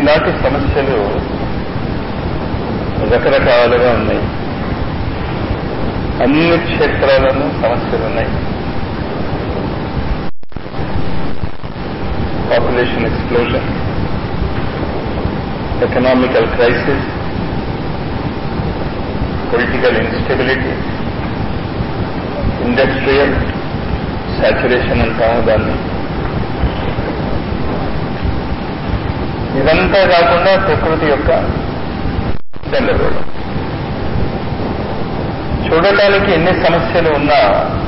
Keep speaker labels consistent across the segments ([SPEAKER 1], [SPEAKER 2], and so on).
[SPEAKER 1] ఈనాటి సమస్యలు రకరకాలుగా ఉన్నాయి అన్ని క్షేత్రాలను సమస్యలు ఉన్నాయి population explosion economical crisis political instability industrial saturation అంటాము దాన్ని ఇదంతా కాకుండా ప్రకృతి యొక్క గందరగోళం చూడటానికి ఎన్ని సమస్యలు ఉన్నా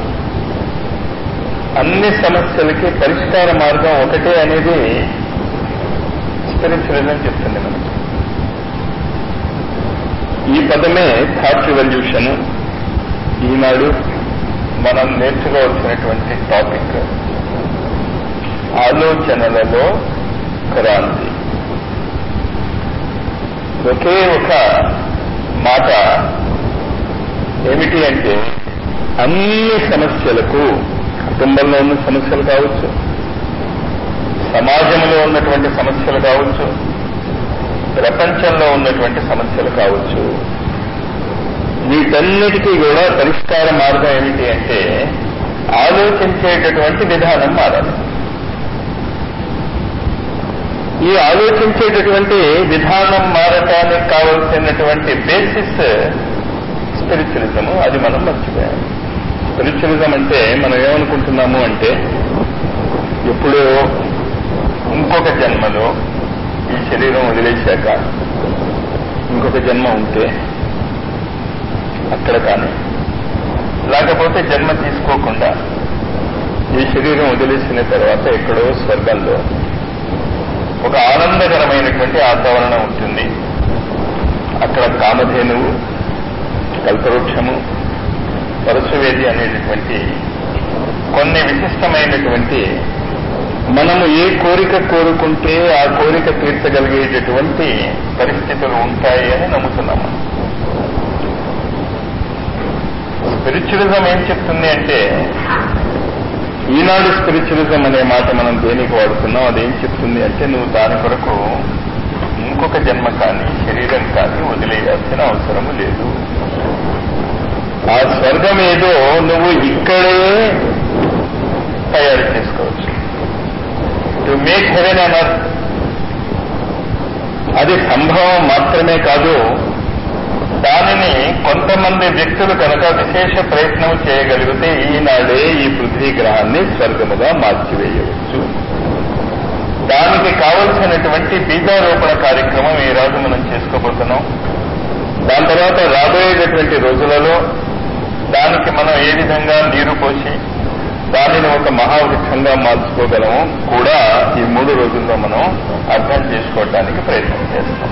[SPEAKER 1] అన్ని సమస్యలకి పరిష్కార మార్గం ఒకటే అనేది స్పిరిచువలిజం చెప్తుంది మనకి ఈ పదమే థాట్ రివల్యూషన్ ఈనాడు మనం నేర్చుకోవాల్సినటువంటి టాపిక్ ఆలోచనలలో క్రాంతి ఒకే ఒక మాట ఏమిటి అంటే అన్ని సమస్యలకు కుటుంబంలో ఉన్న సమస్యలు కావచ్చు సమాజంలో ఉన్నటువంటి సమస్యలు కావచ్చు ప్రపంచంలో ఉన్నటువంటి సమస్యలు కావచ్చు వీటన్నిటికీ కూడా పరిష్కార మార్గం ఏమిటి అంటే ఆలోచించేటటువంటి విధానం మారాలి ఈ ఆలోచించేటటువంటి విధానం మారటానికి కావలసినటువంటి బేసిస్ స్పిరిచువలిజము అది మనం మర్చిపోయాం స్పిరిచువలిజం అంటే మనం ఏమనుకుంటున్నాము అంటే ఎప్పుడో ఇంకొక జన్మలో ఈ శరీరం వదిలేశాక ఇంకొక జన్మ ఉంటే అక్కడ కానీ లేకపోతే జన్మ తీసుకోకుండా ఈ శరీరం వదిలేసిన తర్వాత ఎక్కడో స్వర్గంలో ఒక ఆనందకరమైనటువంటి వాతావరణం ఉంటుంది అక్కడ కామధేనువు కల్పవృక్షము పరశువేది అనేటటువంటి కొన్ని విశిష్టమైనటువంటి మనము ఏ కోరిక కోరుకుంటే ఆ కోరిక తీర్చగలిగేటటువంటి పరిస్థితులు ఉంటాయి అని నమ్ముతున్నాము స్పిరిచువలిజం ఏం చెప్తుంది అంటే ఈనాడు స్పిరిచువలిజం అనే మాట మనం దేనికి వాడుతున్నాం అదేం చెప్తుంది అంటే నువ్వు దాని కొరకు ఇంకొక జన్మ కానీ శరీరం కానీ వదిలేయాల్సిన అవసరము లేదు ఆ స్వర్గం ఏదో నువ్వు ఇక్కడే తయారు చేసుకోవచ్చు to make heaven and earth అది సంభవం మాత్రమే కాదు దానిని కొంతమంది వ్యక్తులు కనుక విశేష ప్రయత్నం చేయగలిగితే ఈనాడే ఈ పృథ్వీ గ్రహాన్ని స్వర్గముగా మార్చివేయవచ్చు దానికి కావలసినటువంటి బీజారోపణ కార్యక్రమం ఈ రోజు మనం చేసుకోబోతున్నాం దాని తర్వాత రాబోయేటటువంటి రోజులలో దానికి మనం ఏ విధంగా నీరు పోసి దానిని ఒక మహావృక్షంగా మార్చుకోగలము కూడా ఈ మూడు రోజుల్లో మనం అర్థం చేసుకోవడానికి ప్రయత్నం చేస్తాం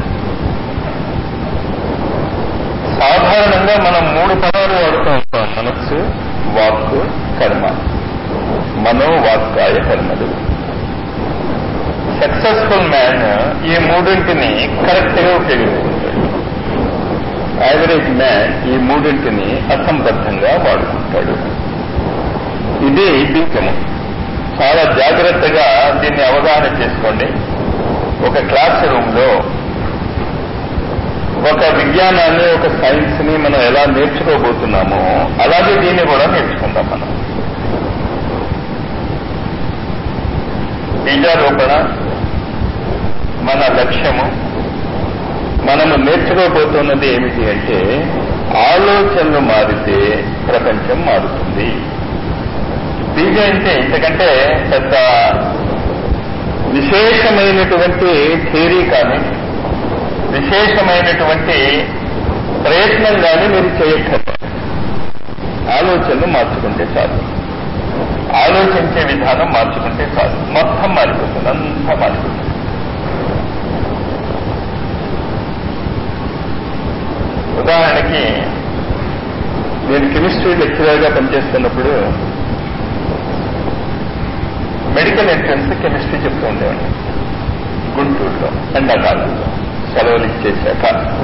[SPEAKER 1] సాధారణంగా మనం మూడు పదాలు వాడుతూ ఉంటాం మనస్సు వాక్కు కర్మ మనో వాక్కాయ కర్మలు సక్సెస్ఫుల్ మ్యాన్ ఈ మూడింటిని కరెక్ట్ గా ఉపయోగించుకుంటాడు యావరేజ్ మ్యాన్ ఈ మూడింటిని అసంబద్ధంగా వాడుకుంటాడు ఇది బీజము చాలా జాగ్రత్తగా దీన్ని అవగాహన చేసుకోండి ఒక క్లాస్ రూమ్ లో ఒక విజ్ఞానాన్ని ఒక సైన్స్ ని మనం ఎలా నేర్చుకోబోతున్నామో అలాగే దీన్ని కూడా నేర్చుకుందాం మనం బీజారోపణ మన లక్ష్యము మనము నేర్చుకోబోతున్నది ఏమిటి అంటే ఆలోచనలు మారితే ప్రపంచం మారుతుంది బీజ అంటే ఇంతకంటే పెద్ద విశేషమైనటువంటి థియరీ కానీ విశేషమైనటువంటి ప్రయత్నం కానీ మీరు చేయక్కర్లేదు ఆలోచనలు మార్చుకుంటే చాలు ఆలోచించే విధానం మార్చుకుంటే చాలు మొత్తం మారిపోతుంది అంతా మారిపోతుంది ఉదాహరణకి నేను కెమిస్ట్రీ లెక్చరర్గా పనిచేస్తున్నప్పుడు మెడికల్ ఎంట్రన్స్ కెమిస్ట్రీ చెప్తూ ఉండేవాడిని గుంటూరులో ఎండాకాలంలో సెలవులు ఇచ్చేశాక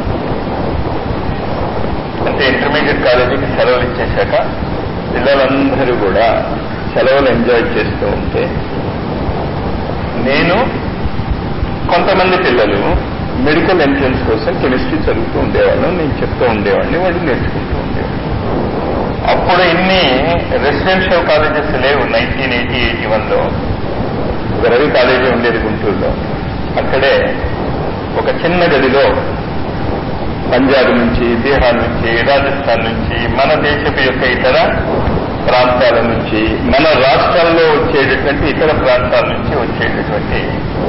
[SPEAKER 1] అంటే ఇంటర్మీడియట్ కాలేజీకి సెలవులు ఇచ్చేశాక పిల్లలందరూ కూడా సెలవులు ఎంజాయ్ చేస్తూ ఉంటే నేను కొంతమంది పిల్లలు మెడికల్ ఎంట్రన్స్ కోసం కెమిస్ట్రీ చదువుతూ ఉండేవాళ్ళు నేను చెప్తూ ఉండేవాడిని వాళ్ళు నేర్చుకుంటూ ఉండేవాళ్ళు అప్పుడు ఇన్ని రెసిడెన్షియల్ కాలేజెస్ లేవు నైన్టీన్ ఎయిటీ ఎయిటీ వన్లో రవి కాలేజీ ఉండేది గుంటూరులో అక్కడే ఒక చిన్న గదిలో పంజాబ్ నుంచి బీహార్ నుంచి రాజస్థాన్ నుంచి మన దేశపు యొక్క ఇతర ప్రాంతాల నుంచి మన రాష్ట్రాల్లో వచ్చేటటువంటి ఇతర ప్రాంతాల నుంచి వచ్చేటటువంటి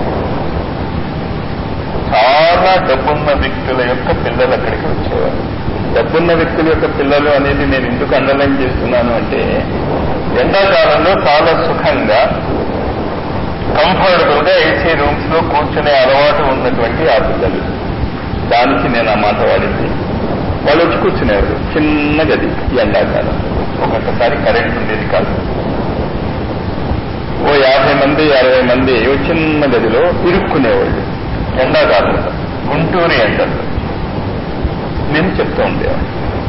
[SPEAKER 1] చాలా డబ్బున్న వ్యక్తుల యొక్క పిల్లలు అక్కడికి వచ్చేవారు డబ్బున్న వ్యక్తుల యొక్క పిల్లలు అనేది నేను ఎందుకు అండర్లైన్ చేస్తున్నాను అంటే ఎండాకాలంలో చాలా సుఖంగా కంఫర్టబుల్ గా ఏసీ రూమ్స్ లో కూర్చునే అలవాటు ఉన్నటువంటి ఆ పిల్లలు దానికి నేను ఆ మాట వాడింది వాళ్ళు వచ్చి కూర్చునేవారు చిన్న గది ఎండాకాలం ఒక్కొక్కసారి కరెంట్ ఉండేది కాదు ఓ యాభై మంది అరవై మంది ఓ చిన్న గదిలో ఇరుక్కునేవాళ్ళు ఎండాకాలంలో గుంటూరు ఎండలు నేను చెప్తూ ఉండేవాడిని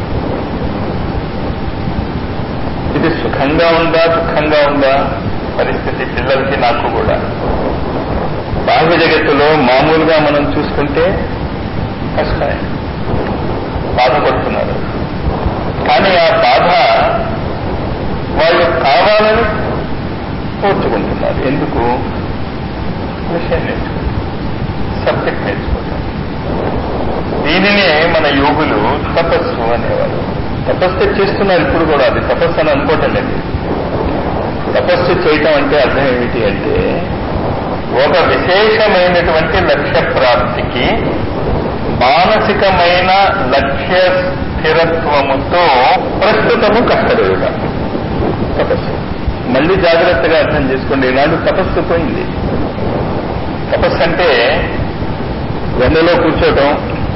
[SPEAKER 1] ఇది సుఖంగా ఉందా దుఃఖంగా ఉందా పరిస్థితి పిల్లలకి నాకు కూడా బాహ్య జగత్తులో మామూలుగా మనం చూసుకుంటే కష్టమే బాధపడుతున్నారు కానీ ఆ బాధ వాళ్ళు కావాలని కోర్చుకుంటున్నారు ఎందుకు విషయం నేర్చుకుంటారు సబ్జెక్ట్ నేర్చుకుంటారు దీనినే మన యోగులు తపస్సు అనేవారు తపస్సు చేస్తున్నారు ఇప్పుడు కూడా అది తపస్సు అని అనుకోవటం లేదు తపస్సు చేయటం అంటే అర్థం ఏమిటి అంటే ఒక విశేషమైనటువంటి లక్ష్య ప్రాప్తికి మానసికమైన లక్ష్య స్థిరత్వముతో ప్రస్తుతము కష్టపడుట తపస్సు మళ్ళీ జాగ్రత్తగా అర్థం చేసుకోండి ఇలాంటి తపస్సు పోయింది తపస్సు అంటే ఎండలో కూర్చోటం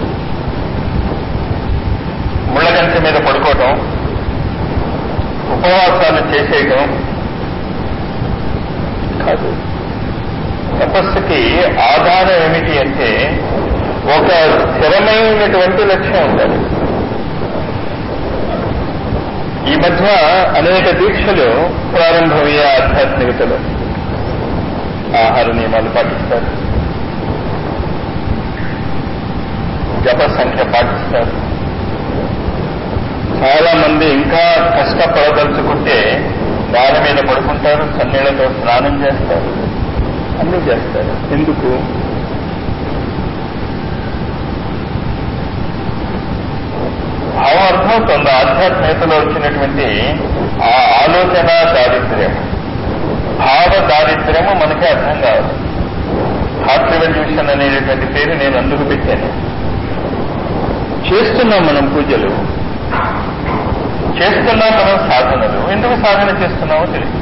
[SPEAKER 1] ముళ్ళగంచె మీద పడుకోవటం ఉపవాసాలు చేసేయటం కాదు తపస్సుకి ఆధారం ఏమిటి అంటే ఒక స్థిరమైనటువంటి లక్ష్యం ఉండాలి ఈ మధ్య అనేక దీక్షలు ప్రారంభమయ్యే ఆధ్యాత్మికతలో ఆహార నియమాలు పాటిస్తారు జప సంఖ్య పాటిస్తారు చాలా మంది ఇంకా కష్టపడదలుచుకుంటే దాని మీద పడుకుంటారు చన్నీళ్లతో స్నానం చేస్తారు అన్నీ చేస్తారు ఎందుకు భావం అర్థమవుతుంది ఆధ్యాత్మికతలో వచ్చినటువంటి ఆ ఆలోచన దారిద్ర్యం భావ దారిద్ర్యము మనకి అర్థం కాదు హార్ట్ రెవల్యూషన్ అనేటటువంటి పేరు నేను అందుకు పెట్టాను చేస్తున్నాం మనం పూజలు చేస్తున్నాం మనం సాధనలు ఎందుకు సాధన చేస్తున్నామో తెలియదు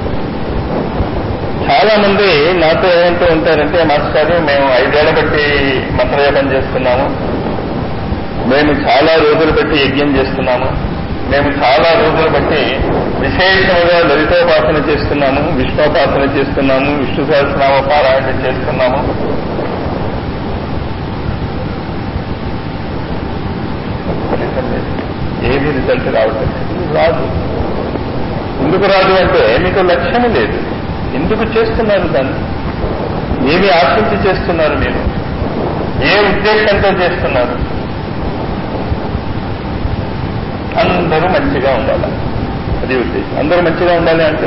[SPEAKER 1] చాలా మంది నాతో ఏమంటూ ఉంటారంటే మాస్టర్ మేము ఐదేళ్ల బట్టి మంత్రయోగం చేస్తున్నాము మేము చాలా రోజులు బట్టి యజ్ఞం చేస్తున్నాము మేము చాలా రోజులు బట్టి విశేషంగా లలితోపాసన చేస్తున్నాము విష్ణోపాసన చేస్తున్నాము విష్ణు సహస్రనామ పారాయణ చేస్తున్నాము ఫలితం లేదు ఏది రిజల్ట్ రావటం లేదు రాదు ఎందుకు రాదు అంటే మీకు లక్ష్యం లేదు ఎందుకు చేస్తున్నారు దాన్ని ఏమి ఆశించి చేస్తున్నారు మీరు ఏ ఉద్దేశంతో చేస్తున్నారు అందరూ మంచిగా ఉండాలి అది ఉద్దేశం అందరూ మంచిగా ఉండాలి అంటే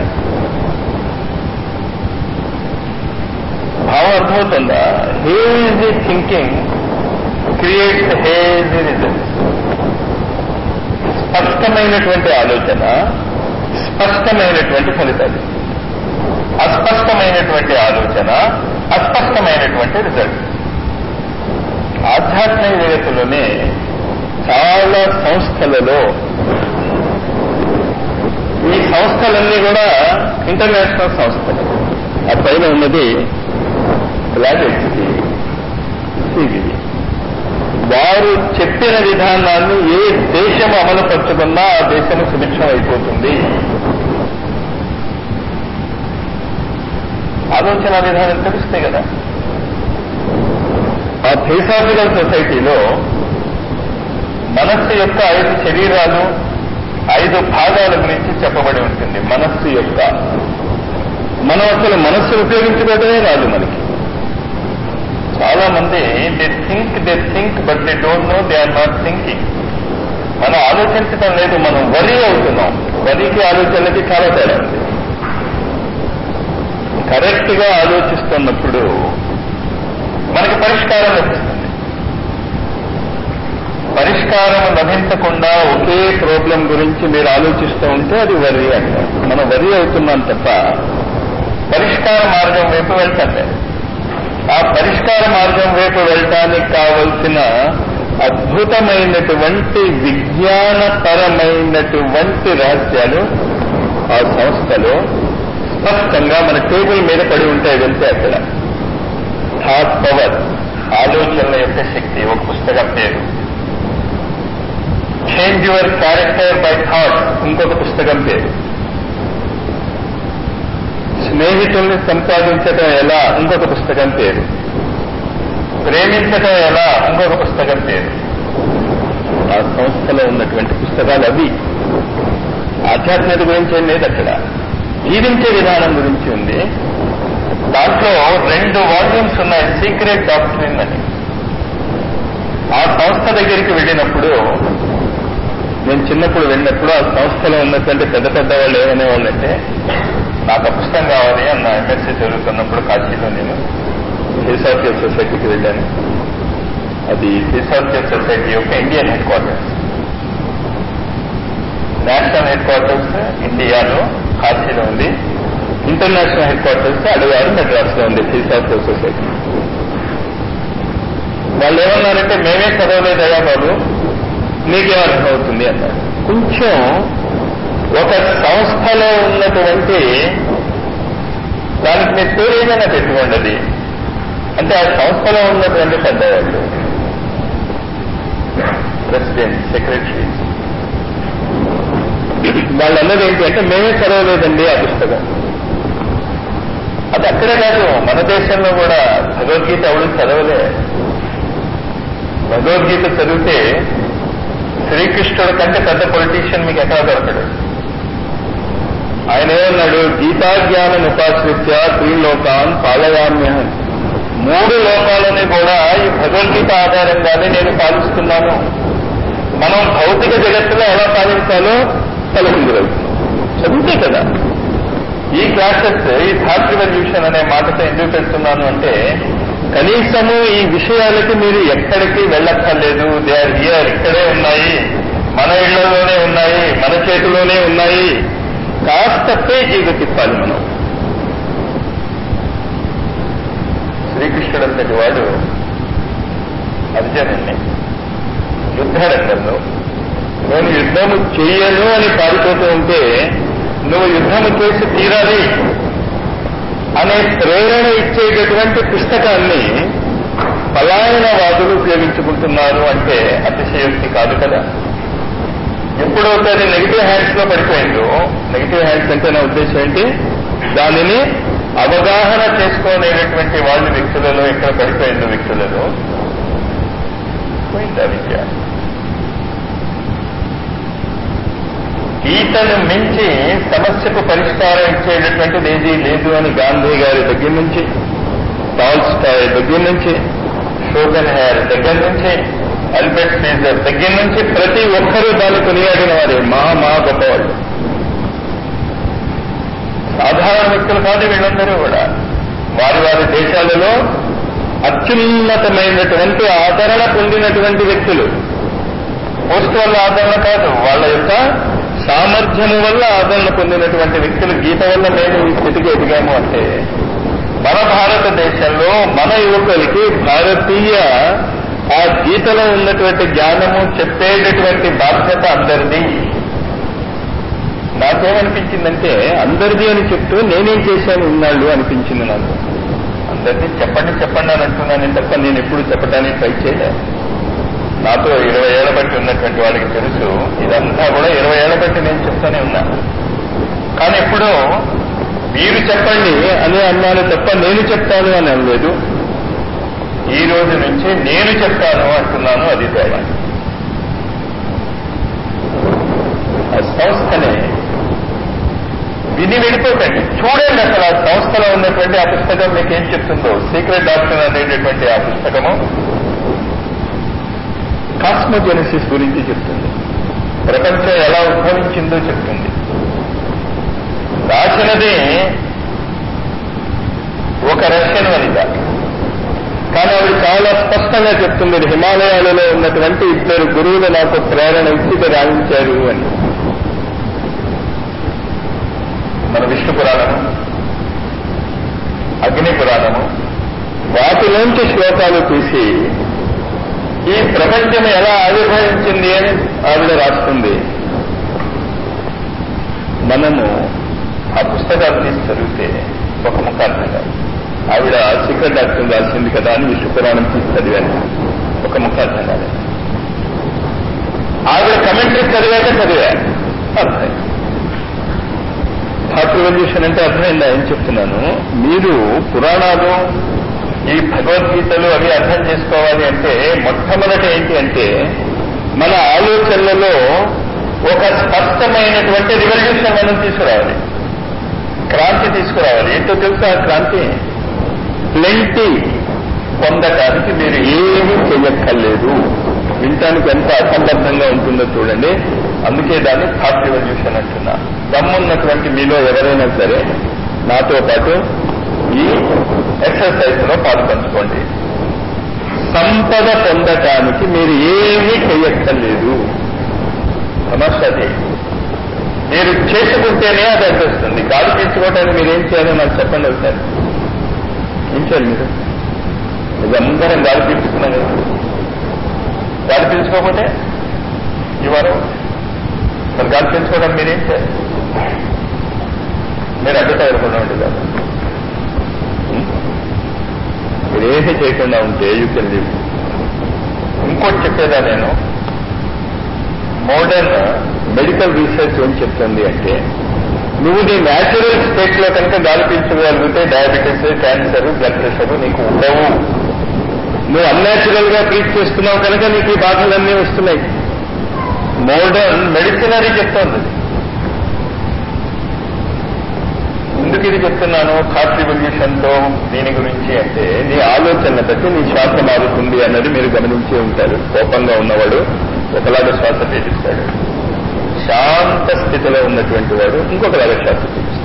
[SPEAKER 1] భావం అర్థమవుతుందా hazy thinking creates hazy results స్పష్టమైనటువంటి ఆలోచన స్పష్టమైనటువంటి ఫలితాలు అస్పష్టమైనటువంటి ఆలోచన అస్పష్టమైనటువంటి రిజల్ట్ ఆధ్యాత్మిక జగత్తులోనే చాలా సంస్థలలో ఈ సంస్థలన్నీ కూడా ఇంటర్నేషనల్ సంస్థలు ఆ పైన ఉన్నది బ్లాక్ హెచ్పి సిబిడి వారు చెప్పిన విధానాన్ని ఏ దేశం అమలుపరచుకున్నా ఆ దేశం సుభిక్షం అయిపోతుంది ఆలోచన విధానం తెలుస్తే కదా ఆ థియోసాఫికల్ సొసైటీలో మనస్సు యొక్క ఐదు శరీరాలు ఐదు భాగాల గురించి చెప్పబడి ఉంటుంది మనస్సు యొక్క మనం అసలు మనస్సు ఉపయోగించుకోవడమే రాదు మనకి చాలా మంది they think they think but they don't know they are not thinking మనం ఆలోచించడం లేదు మనం వరి అవుతున్నాం వరికి ఆలోచనలకి చాలా తేడా ఉంది కరెక్ట్ గా ఆలోచిస్తున్నప్పుడు మనకి పరిష్కారం లభిస్తుంది పరిష్కారం లభించకుండా ఒకే ప్రాబ్లం గురించి మీరు ఆలోచిస్తూ ఉంటే అది వరి అంటారు మనం వరి అవుతున్నాం తప్ప పరిష్కార మార్గం వైపు వెళ్తాం లేదు ఆ పరిష్కార మార్గం వైపు వెళ్ళటానికి కావలసిన అద్భుతమైనటువంటి విజ్ఞానపరమైనటువంటి రహస్యాలు ఆ సంస్థలో స్పష్టంగా మన టేబుల్ మీద పడి ఉంటాయి వెళ్తే అక్కడ థాట్ పవర్ ఆలోచనల యొక్క శక్తి ఒక పుస్తకం పేరు change your character by thought ఇంకొక పుస్తకం పేరు స్నేహితుల్ని సంపాదించటం ఎలా ఇంకొక పుస్తకం పేరు ప్రేమించటం ఎలా ఇంకొక పుస్తకం పేరు ఆ సంస్థలో ఉన్నటువంటి పుస్తకాలు అవి ఆధ్యాత్మికత గురించి ఏం లేదు అక్కడ జీవించే విధానం గురించి ఉంది దాంట్లో రెండు వాల్యూమ్స్ ఉన్నాయి సీక్రెట్ డాక్టరీన్ అని ఆ సంస్థ దగ్గరికి వెళ్ళినప్పుడు నేను చిన్నప్పుడు వెళ్ళినప్పుడు ఆ సంస్థలో ఉన్నటువంటి పెద్ద పెద్ద వాళ్ళు ఏమనే వాళ్ళంటే నాకు ఆ పుస్తకం కావాలి అన్న ఎంఎస్సీ చదువుతున్నప్పుడు కాశీలో నేను ఫిలాసాఫియల్ సొసైటీకి వెళ్ళాను అది ఫిలాసాఫియల్ సొసైటీ యొక్క Indian headquarters national headquarters ఇండియాలో కాశీలో ఉంది international headquarters Adyar Madras లో ఉంది ఫిలాసాఫియల్ సొసైటీ వాళ్ళు ఏమన్నారంటే మేమే చదవలేదయ్యా బాబు మీకేం అర్థం అవుతుంది అన్నారు కొంచెం ఒక సంస్థలో ఉన్నటువంటి దానికి మీరు పేరు ఏమైనా పెట్టుకోండి అది అంటే ఆ సంస్థలో ఉన్నటువంటి పెద్దవాళ్ళు ప్రెసిడెంట్ సెక్రటరీ వాళ్ళన్నది ఏంటి అంటే మేమే చదవలేదండి ఆ పుస్తకం అది అక్కడే కాదు మన దేశంలో కూడా భగవద్గీత ఎవరు చదవలే భగవద్గీత చదివితే శ్రీకృష్ణుడు కంటే పెద్ద పొలిటీషియన్ మీకు ఎక్కడ దొరకడు ఆయన ఏమన్నాడు గీతా జ్ఞానం ఉపాశ్రిత్య త్రిలోకాన్ పాలయామ్యం మూడు లోకాలని కూడా ఈ భగవద్గీత ఆధారంగానే నేను పాలిస్తున్నాను మనం భౌతిక జగత్తులో ఎలా పాలించాలో తలపించగలుగుతున్నాం చదివితే కదా ఈ క్లాసెస్ ఈ థాట్ రివల్యూషన్ అనే మాటతో ఎందుకు పెడుతున్నాను అంటే కనీసము ఈ విషయాలకి మీరు ఎక్కడికి వెళ్ళక్కర్లేదు దే ఆర్ హియర్ ఇక్కడే ఉన్నాయి మన ఇళ్లలోనే ఉన్నాయి మన చేతిలోనే ఉన్నాయి కాస్త పేజీగా తిప్పాలి మనం శ్రీకృష్ణుడు అంతటి వాడు అర్జునుణ్ణి యుద్ధరంగంలో నేను యుద్ధము చెయ్యను అని పారిపోతూ ఉంటే నువ్వు యుద్ధము చేసి తీరాలి అనే ప్రేరణ ఇచ్చేటటువంటి పుస్తకాన్ని పలాయనవాదులు ఉపయోగించుకుంటున్నారు అంటే అతిశయోక్తి కాదు కదా ఎప్పుడైతే అది నెగిటివ్ హ్యాండ్స్ లో పడిపోయిందో నెగిటివ్ హ్యాండ్స్ అంటే నా ఉద్దేశం ఏంటి దానిని అవగాహన చేసుకోలేనటువంటి వాళ్ళు వ్యక్తులలో ఎక్కడ పడిపోయిందో వ్యక్తులలో పోయిందా విద్య గీతను మించి సమస్యకు పరిష్కారం ఇచ్చేటటువంటిది ఏదీ లేదు అని గాంధీ గారి దగ్గర నుంచి టాల్స్టాయ్ దగ్గర నుంచి షోగన్ హెయిర్ దగ్గర నుంచి అల్బర్ట్ సీజర్ దగ్గర నుంచి ప్రతి ఒక్కరూ దాన్ని కొనియాడిన వారే మహా మహా గొప్పవాళ్ళు సాధారణ వ్యక్తులు కాదు వీళ్ళందరూ కూడా వారి వారి దేశాలలో అత్యున్నతమైనటువంటి ఆదరణ పొందినటువంటి వ్యక్తులు పోస్ట్ వల్ల ఆదరణ కాదు వాళ్ళ యొక్క సామర్థ్యము వల్ల ఆదరణ పొందినటువంటి వ్యక్తులు గీత వల్ల మేము ఈ స్థితికి ఎదిగాము అంటే మన భారతదేశంలో మన యువకులకి భారతీయ ఆ గీతలో ఉన్నటువంటి జ్ఞానము చెప్పేటటువంటి బాధ్యత అందరిది నాకేమనిపించిందంటే అందరిది అని చెప్తూ నేనేం చేశాను ఇన్నాళ్ళు అనిపించింది నాకు అందరిది చెప్పండి చెప్పండి అని అంటున్నాను తప్ప నేను ఎప్పుడు చెప్పడానికి ట్రై చేయలేదు నాతో ఇరవై ఏళ్ల బట్టి ఉన్నటువంటి వాళ్ళకి తెలుసు ఇదంతా కూడా ఇరవై ఏళ్ల బట్టి నేను చెప్తానే ఉన్నా కానీ ఎప్పుడు మీరు చెప్పండి అని అన్నాను తప్ప నేను చెప్తాను అని అనలేదు ఈ రోజు నుంచి నేను చెప్తాను అంటున్నాను అది తేడా ఆ సంస్థనే విని వెళ్ళిపోకండి చూడండి అసలు ఆ సంస్థలో ఉన్నటువంటి ఆ పుస్తకం మీకు ఏం చెప్తుందో సీక్రెట్ డాక్టర్ అనేటటువంటి ఆ పుస్తకము కాస్మోజెనసిస్ గురించి చెప్తుంది ప్రపంచం ఎలా ఉద్భవించిందో చెప్తుంది రాసినది ఒక రష్యన్ వనిత కానీ ఆవిడ చాలా స్పష్టంగా చెప్తుంది ఇది హిమాలయాలలో ఉన్నటువంటి ఇద్దరు గురువులు నాకు ప్రేరణ ఇచ్చి ఇది రాయించారు అని మన విష్ణు పురాణము అగ్ని పురాణము వాటిలోంచి శ్లోకాలు తీసి ఈ ప్రపంచం ఎలా ఆవిర్భవించింది అని ఆవిడ రాస్తుంది మనము ఆ పుస్తకాలు తీసి చదివితే ఒక ముఖ అర్థం కాదు ఆవిడ సీక్రెట్ డాక్టర్ రాసింది కదా అని విష్ణు పురాణం తీసి చదివాను ఒక ముఖ అర్థం కాదు ఆవిడ కమెంటరీ చదివాక చదివా అర్థం థాట్ రివల్యూషన్ అంటే అర్థమైందా ఏం చెప్తున్నాను మీరు పురాణాలు ఈ భగవద్గీతలు అవి అర్థం చేసుకోవాలి అంటే మొట్టమొదట ఏంటి అంటే మన ఆలోచనలలో ఒక స్పష్టమైనటువంటి రివల్యూషన్ మనం తీసుకురావాలి క్రాంతి తీసుకురావాలి ఏంటో తెలుసా ఆ క్రాంతి ప్లెంటీ పొందటానికి మీరు ఏమీ చెయ్యక్కర్లేదు వినటానికి ఎంత అసంబద్ధంగా ఉంటుందో చూడండి అందుకే దాన్ని థాట్ రివల్యూషన్ అంటున్నా దమ్మున్నటువంటి మీలో ఎవరైనా సరే నాతో పాటు ఈ ఎక్సర్సైజ్ లో పాల్పంచుకోండి సంపద పొందటానికి మీరు ఏమీ చెయ్యక్కర్లేదు సమస్యది మీరు చేసుకుంటేనే అది అనిపిస్తుంది గాలి పీల్చుకోవడానికి మీరు ఏం చేయాలో నాకు చెప్పండి ఒకసారి ఏం చేయాలి మీరు ఇది అందరం గాలి పీల్చుకున్నాం కదా గాలి పీల్చుకోకపోతే ఇవారు మరి గాలి పీల్చుకోవడానికి మీరేం చేయాలి మీరు అడ్డు తగలకుండా ఉంటుంది కదా మీరు ఏమీ చేయకుండా ఉంటే యూ కెన్ లివ్ ఇంకోటి చెప్పేదా నేను మోడర్న్ మెడికల్ రీసెర్చ్ ఏం చెప్తుంది అంటే నువ్వు నీ న్యాచురల్ స్టేట్ లో కనుక గాలి పీల్చుకోగలిగితే డయాబెటీస్ క్యాన్సర్ బ్లడ్ ప్రెషర్ నీకు ఉండవు నువ్వు అన్యాచురల్ గా ట్రీట్ చేస్తున్నావు కనుక నీకు ఈ బాధలన్నీ వస్తున్నాయి మోడర్న్ మెడిసినరీ చెప్తోంది ఎందుకు ఇది చెప్తున్నాను థాట్ రివల్యూషన్ తో దీని గురించి అంటే నీ ఆలోచన బట్టి నీ శ్వాస మారుతుంది అన్నది మీరు గమనించే ఉంటారు కోపంగా ఉన్నవాడు ఒకలాగా శ్వాస పీడిస్తాడు శాంత స్థితిలో ఉన్నటువంటి వాడు ఇంకొకలాగా శ్వాస పీడిస్తాడు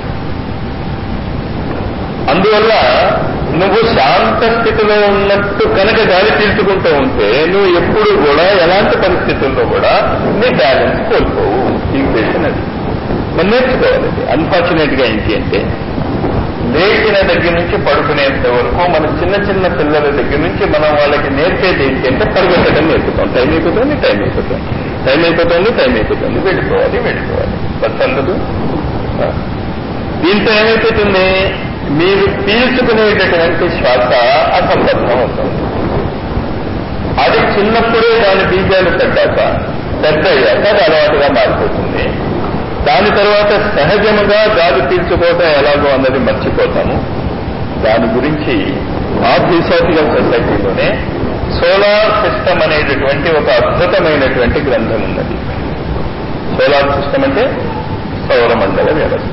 [SPEAKER 1] అందువల్ల నువ్వు శాంత స్థితిలో ఉన్నట్టు కనుక గాలి పీల్చుకుంటూ ఉంటే నువ్వు ఎప్పుడు కూడా ఎలాంటి పరిస్థితుల్లో కూడా నీ బ్యాలెన్స్ కోల్పోవు ఈక్వేషన్ అది మనం నేర్చుకోవాలి అన్ఫార్చునేట్ గా ఏంటి అంటే లేచిన దగ్గర నుంచి పడుకునేంత వరకు మన చిన్న చిన్న పిల్లల దగ్గర నుంచి మనం వాళ్ళకి నేర్పేది ఏంటి అంటే పరిగెత్తడం నేర్పుతాం టైం అయిపోతుంది టైం అయిపోతుంది టైం అయిపోతుంది టైం అయిపోతుంది వెళ్ళిపోవాలి వెళ్ళిపోవాలి బస్ అందదు దీంతో ఏమైపోతుంది మీరు పీల్చుకునేటటువంటి శ్వాస అసంబద్ధం అవుతుంది అది చిన్నప్పుడే దాని బీజాలు పడ్డాక పెద్ద అయ్యాక అది అలవాటుగా మారిపోతుంది దాని తర్వాత సహజముగా గాలి పీల్చుకోవటం ఎలాగో అన్నది మర్చిపోతాము దాని గురించి ఆ ఫిలాసాఫికల్ సొసైటీలోనే సోలార్ సిస్టమ్ అనేటటువంటి ఒక అద్భుతమైనటువంటి గ్రంథం ఉన్నది సోలార్ సిస్టమ్ అంటే సౌరమండల వ్యవస్థ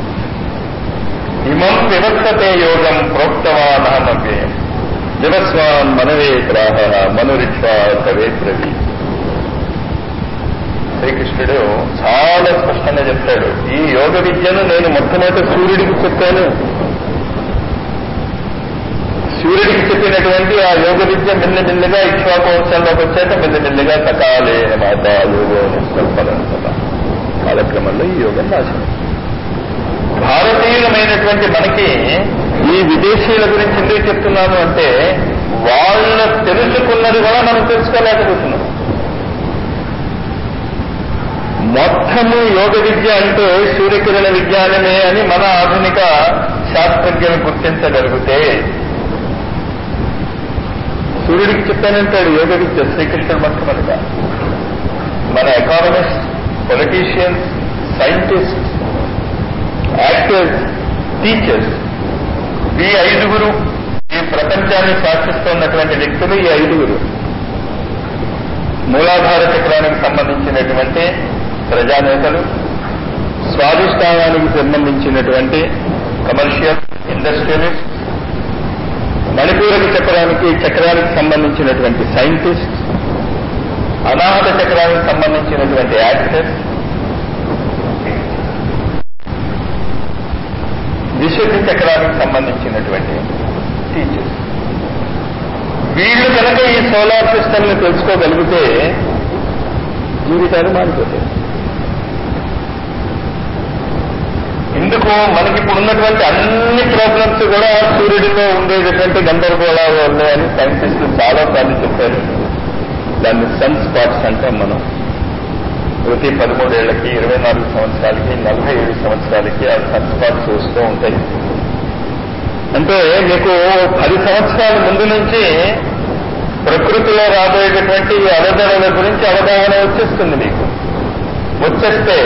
[SPEAKER 1] ఇమం వివక్షతే యోగం ప్రోక్తవానహమవ్యయం దివస్వాన్ మనవే ప్రాహ మనురిక్షా కవేత్రవి శ్రీకృష్ణుడు చాలా స్పష్టంగా చెప్తాడు ఈ యోగ విద్యను నేను మొట్టమొదటి సూర్యుడికి చెప్పాను సూర్యుడికి చెప్పినటువంటి ఆ యోగ విద్య మెల్లమెల్లిగా ఇక్ష్వాకోత్సవంలోకి వచ్చాక మెల్లమెల్లిగా సకాలే మాత యోగో నిస్వల్పదంత కాలక్రమంలో ఈ యోగం నాశనం భారతీయులమైనటువంటి మనకి ఈ విదేశీయుల గురించి ఎందుకు చెప్తున్నాను అంటే వాళ్ళ తెలుసుకున్నది కూడా మనం తెలుసుకోలేకపోతున్నాం మొత్తము యోగ విద్య అంటే సూర్యకిరణ విజ్ఞానమే అని మన ఆధునిక శాస్త్రజ్ఞులు గుర్తించగలిగితే సూర్యుడికి చెప్పానంటాడు యోగ విద్య శ్రీకృష్ణుడు మొట్టమొదటిగా మన economist politicians scientist actors teachers ఈ ఐదుగురు ఈ ప్రపంచాన్ని శాసిస్తున్నటువంటి వ్యక్తులు ఈ ఐదుగురు మూలాధార చక్రానికి సంబంధించినటువంటి ప్రజానేతలు స్వాధిష్టానానికి సంబంధించినటువంటి కమర్షియల్ ఇండస్ట్రియలిస్ట్ మణిపూరక చక్రానికి చక్రానికి సంబంధించినటువంటి సైంటిస్ట్ అనాహత చక్రానికి సంబంధించినటువంటి యాక్టర్స్ విశుద్ధి చక్రానికి సంబంధించినటువంటి టీచర్స్ వీళ్ళు కనుక ఈ సోలార్ సిస్టమ్ ని తెలుసుకోగలిగితే జీవితాలు మారిపోతాయి ఇందుకు మనకి ఇప్పుడు ఉన్నటువంటి అన్ని ప్రాబ్లమ్స్ కూడా సూర్యుడిలో ఉండేటటువంటి గందరగోళాలు ఉన్నాయని సైంటిస్టులు చాలా సార్లు చెప్పారు దాన్ని సన్ స్పాట్స్ అంటాం మనం ప్రతి పదమూడేళ్లకి ఇరవై నాలుగు సంవత్సరాలకి నలభై ఏడు సంవత్సరాలకి ఆ సన్ స్పాట్స్ వస్తూ ఉంటాయి అంటే మీకు పది సంవత్సరాల ముందు నుంచి ప్రకృతిలో రాబోయేటటువంటి ఈ అవధరణల గురించి అవగాహన వచ్చేస్తుంది మీకు వచ్చేస్తే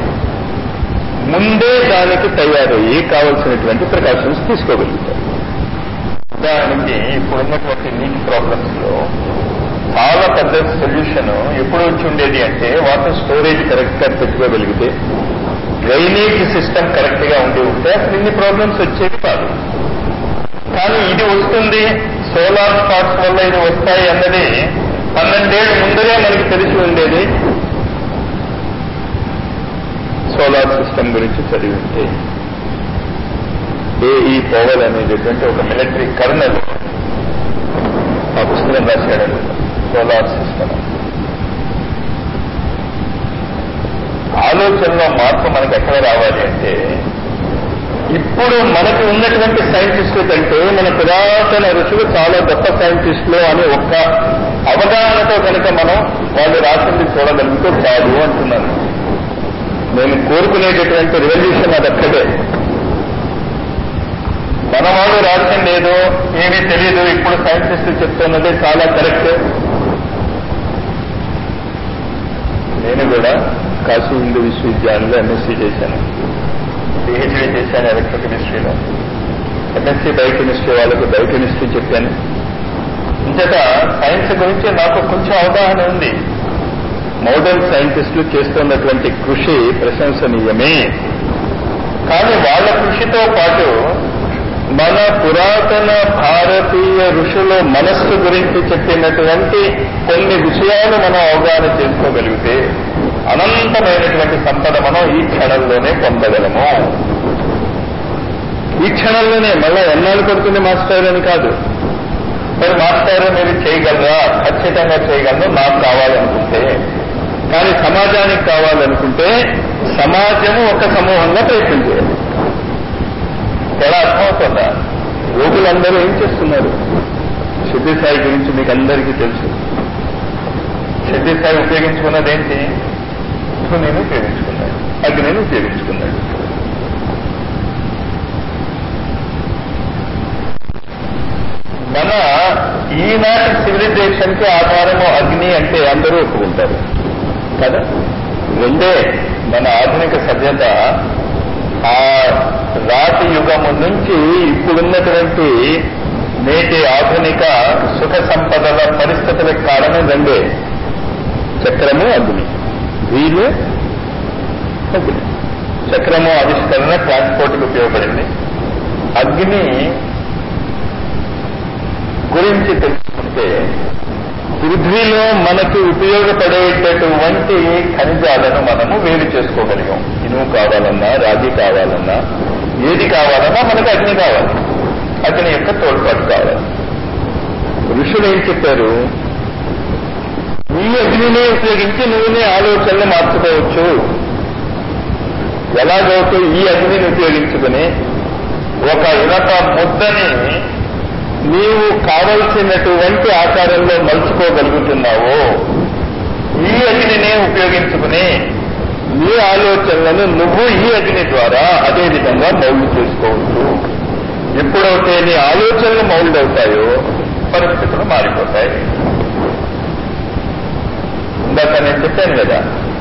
[SPEAKER 1] ముందే దానికి తయారయ్యి కావలసినటువంటి ప్రికాషన్స్ తీసుకోగలుగుతారు ఉదాహరణకి ఇప్పుడున్నటువంటి నీటి ప్రాబ్లమ్స్ లో చాలా పెద్ద సొల్యూషన్ ఎప్పుడు వచ్చి ఉండేది అంటే వాటర్ స్టోరేజ్ కరెక్ట్ గా పెట్టుకోగలిగితే డ్రైనేజ్ సిస్టమ్ కరెక్ట్ గా ఉండి ఉంటే అసలు ఇన్ని ప్రాబ్లమ్స్ వచ్చేవి కాదు కానీ ఇది వస్తుంది సోలార్ స్పాట్స్ వల్ల ఇది వస్తాయి అన్నది పన్నెండేళ్ల ముందరే మనకి తెలిసి ఉండేది సోలార్ సిస్టమ్ గురించి చదివి ఉంటే ఏఈ పోవల్ అనేటటువంటి ఒక మిలిటరీ కర్నల్ ఆ పుస్తకం రాశాడు సోలార్ సిస్టమ్ ఆలోచనలో మార్పు మనకి ఎక్కడ రావాలి అంటే ఇప్పుడు మనకు ఉన్నటువంటి సైంటిస్టుల కంటే మన పురాతన ఋషులు చాలా గొప్ప సైంటిస్టులు అని ఒక్క అవగాహనతో కనుక మనం వాళ్ళు రాసింది చూడగలిగితే చాలు అంటున్నాను నేను కోరుకునేటటువంటి రెవల్యూషన్ అది అక్కడే మన వాళ్ళు రాసింది ఏదో ఏమీ తెలియదు ఇప్పుడు సైంటిస్టులు చెప్తున్నది చాలా కరెక్ట్ నేను కూడా కాశీ హిందూ విశ్వవిద్యాలయంలో ఎంఎస్సీ చేశాను పిహెచ్డీ చేశాను ఎలక్ట్రోకెమిస్ట్రీలో ఎంఎస్సీ బయోకెమిస్ట్రీ వాళ్ళకి బయోకెమిస్ట్రీ చెప్పాను ఇంతట సైన్స్ గురించి నాకు కొంచెం అవగాహన ఉంది మోడర్న్ సైంటిస్టులు చేస్తున్నటువంటి కృషి ప్రశంసనీయమే కానీ వాళ్ళ కృషితో పాటు మన పురాతన భారతీయ ఋషుల మనస్సు గురించి చెప్పినటువంటి కొన్ని విషయాలు మనం అవగాహన చేసుకోగలిగితే అనంతమైనటువంటి సంపద మనం ఈ క్షణంలోనే పొందగలము ఈ క్షణంలోనే మళ్ళా ఎన్నాళ్ళు పడుతుంది మాస్టర్ అని కాదు మరి మాస్టర్ మీరు చేయగలరా ఖచ్చితంగా చేయగలరు నాకు కావాలనుకుంటే కానీ సమాజానికి కావాలనుకుంటే సమాజము ఒక సమూహంగా ప్రయత్నం చేయాలి ఎలా అర్థమవుతుందా యోగులందరూ ఏం చేస్తున్నారు సిద్ధిసాయి గురించి మీకు అందరికీ తెలుసు సిద్ధిసాయి ఉపయోగించుకున్నది ఏంటి నేను ఉపయోగించుకున్నాడు అగ్నిని ఉపయోగించుకున్నాడు మన ఈనాటి సివిలైజేషన్ కి ఆధారము అగ్ని అంటే అందరూ ఒప్పుకుంటారు కదా రెండే మన ఆధునిక సభ్యత ఆ రాతి యుగము నుంచి ఇప్పుడున్నటువంటి నేటి ఆధునిక సుఖ సంపదల పరిస్థితులకు కారణం రెండే చక్రము అగ్ని వీలు అగ్ని చక్రము ఆవిష్కరణ ట్రాన్స్పోర్ట్కి ఉపయోగపడింది అగ్ని గురించి తెలుసుకుంటే పృథ్వీలో మనకు ఉపయోగపడేటటువంటి ఖనిజాలను మనము వేరు చేసుకోగలిగాం ఇనుము కావాలన్నా రాగి కావాలన్నా ఏది కావాలన్నా మనకు అగ్ని కావాలి అగ్ని యొక్క తోడ్పాటు కావాలి ఋషులు ఏం చెప్పారు ఈ అగ్నిని ఉపయోగించి నువ్వు నీ ఆలోచనలు మార్చుకోవచ్చు ఎలాగైతే ఈ అగ్నిని ఉపయోగించుకుని ఒక ఇనప ముద్దని నీవు కావలసినటువంటి ఆకారంలో మలుచుకోగలుగుతున్నావో ఈ అగ్నినే ఉపయోగించుకుని నీ ఆలోచనలను నువ్వు ఈ అగ్ని ద్వారా అదే విధంగా మౌల్డ్ చేసుకోవచ్చు ఎప్పుడైతే నీ ఆలోచనలు మౌల్డ్ అవుతాయో పరిస్థితులు మారిపోతాయి ఇందాక నేను చెప్పాను కదా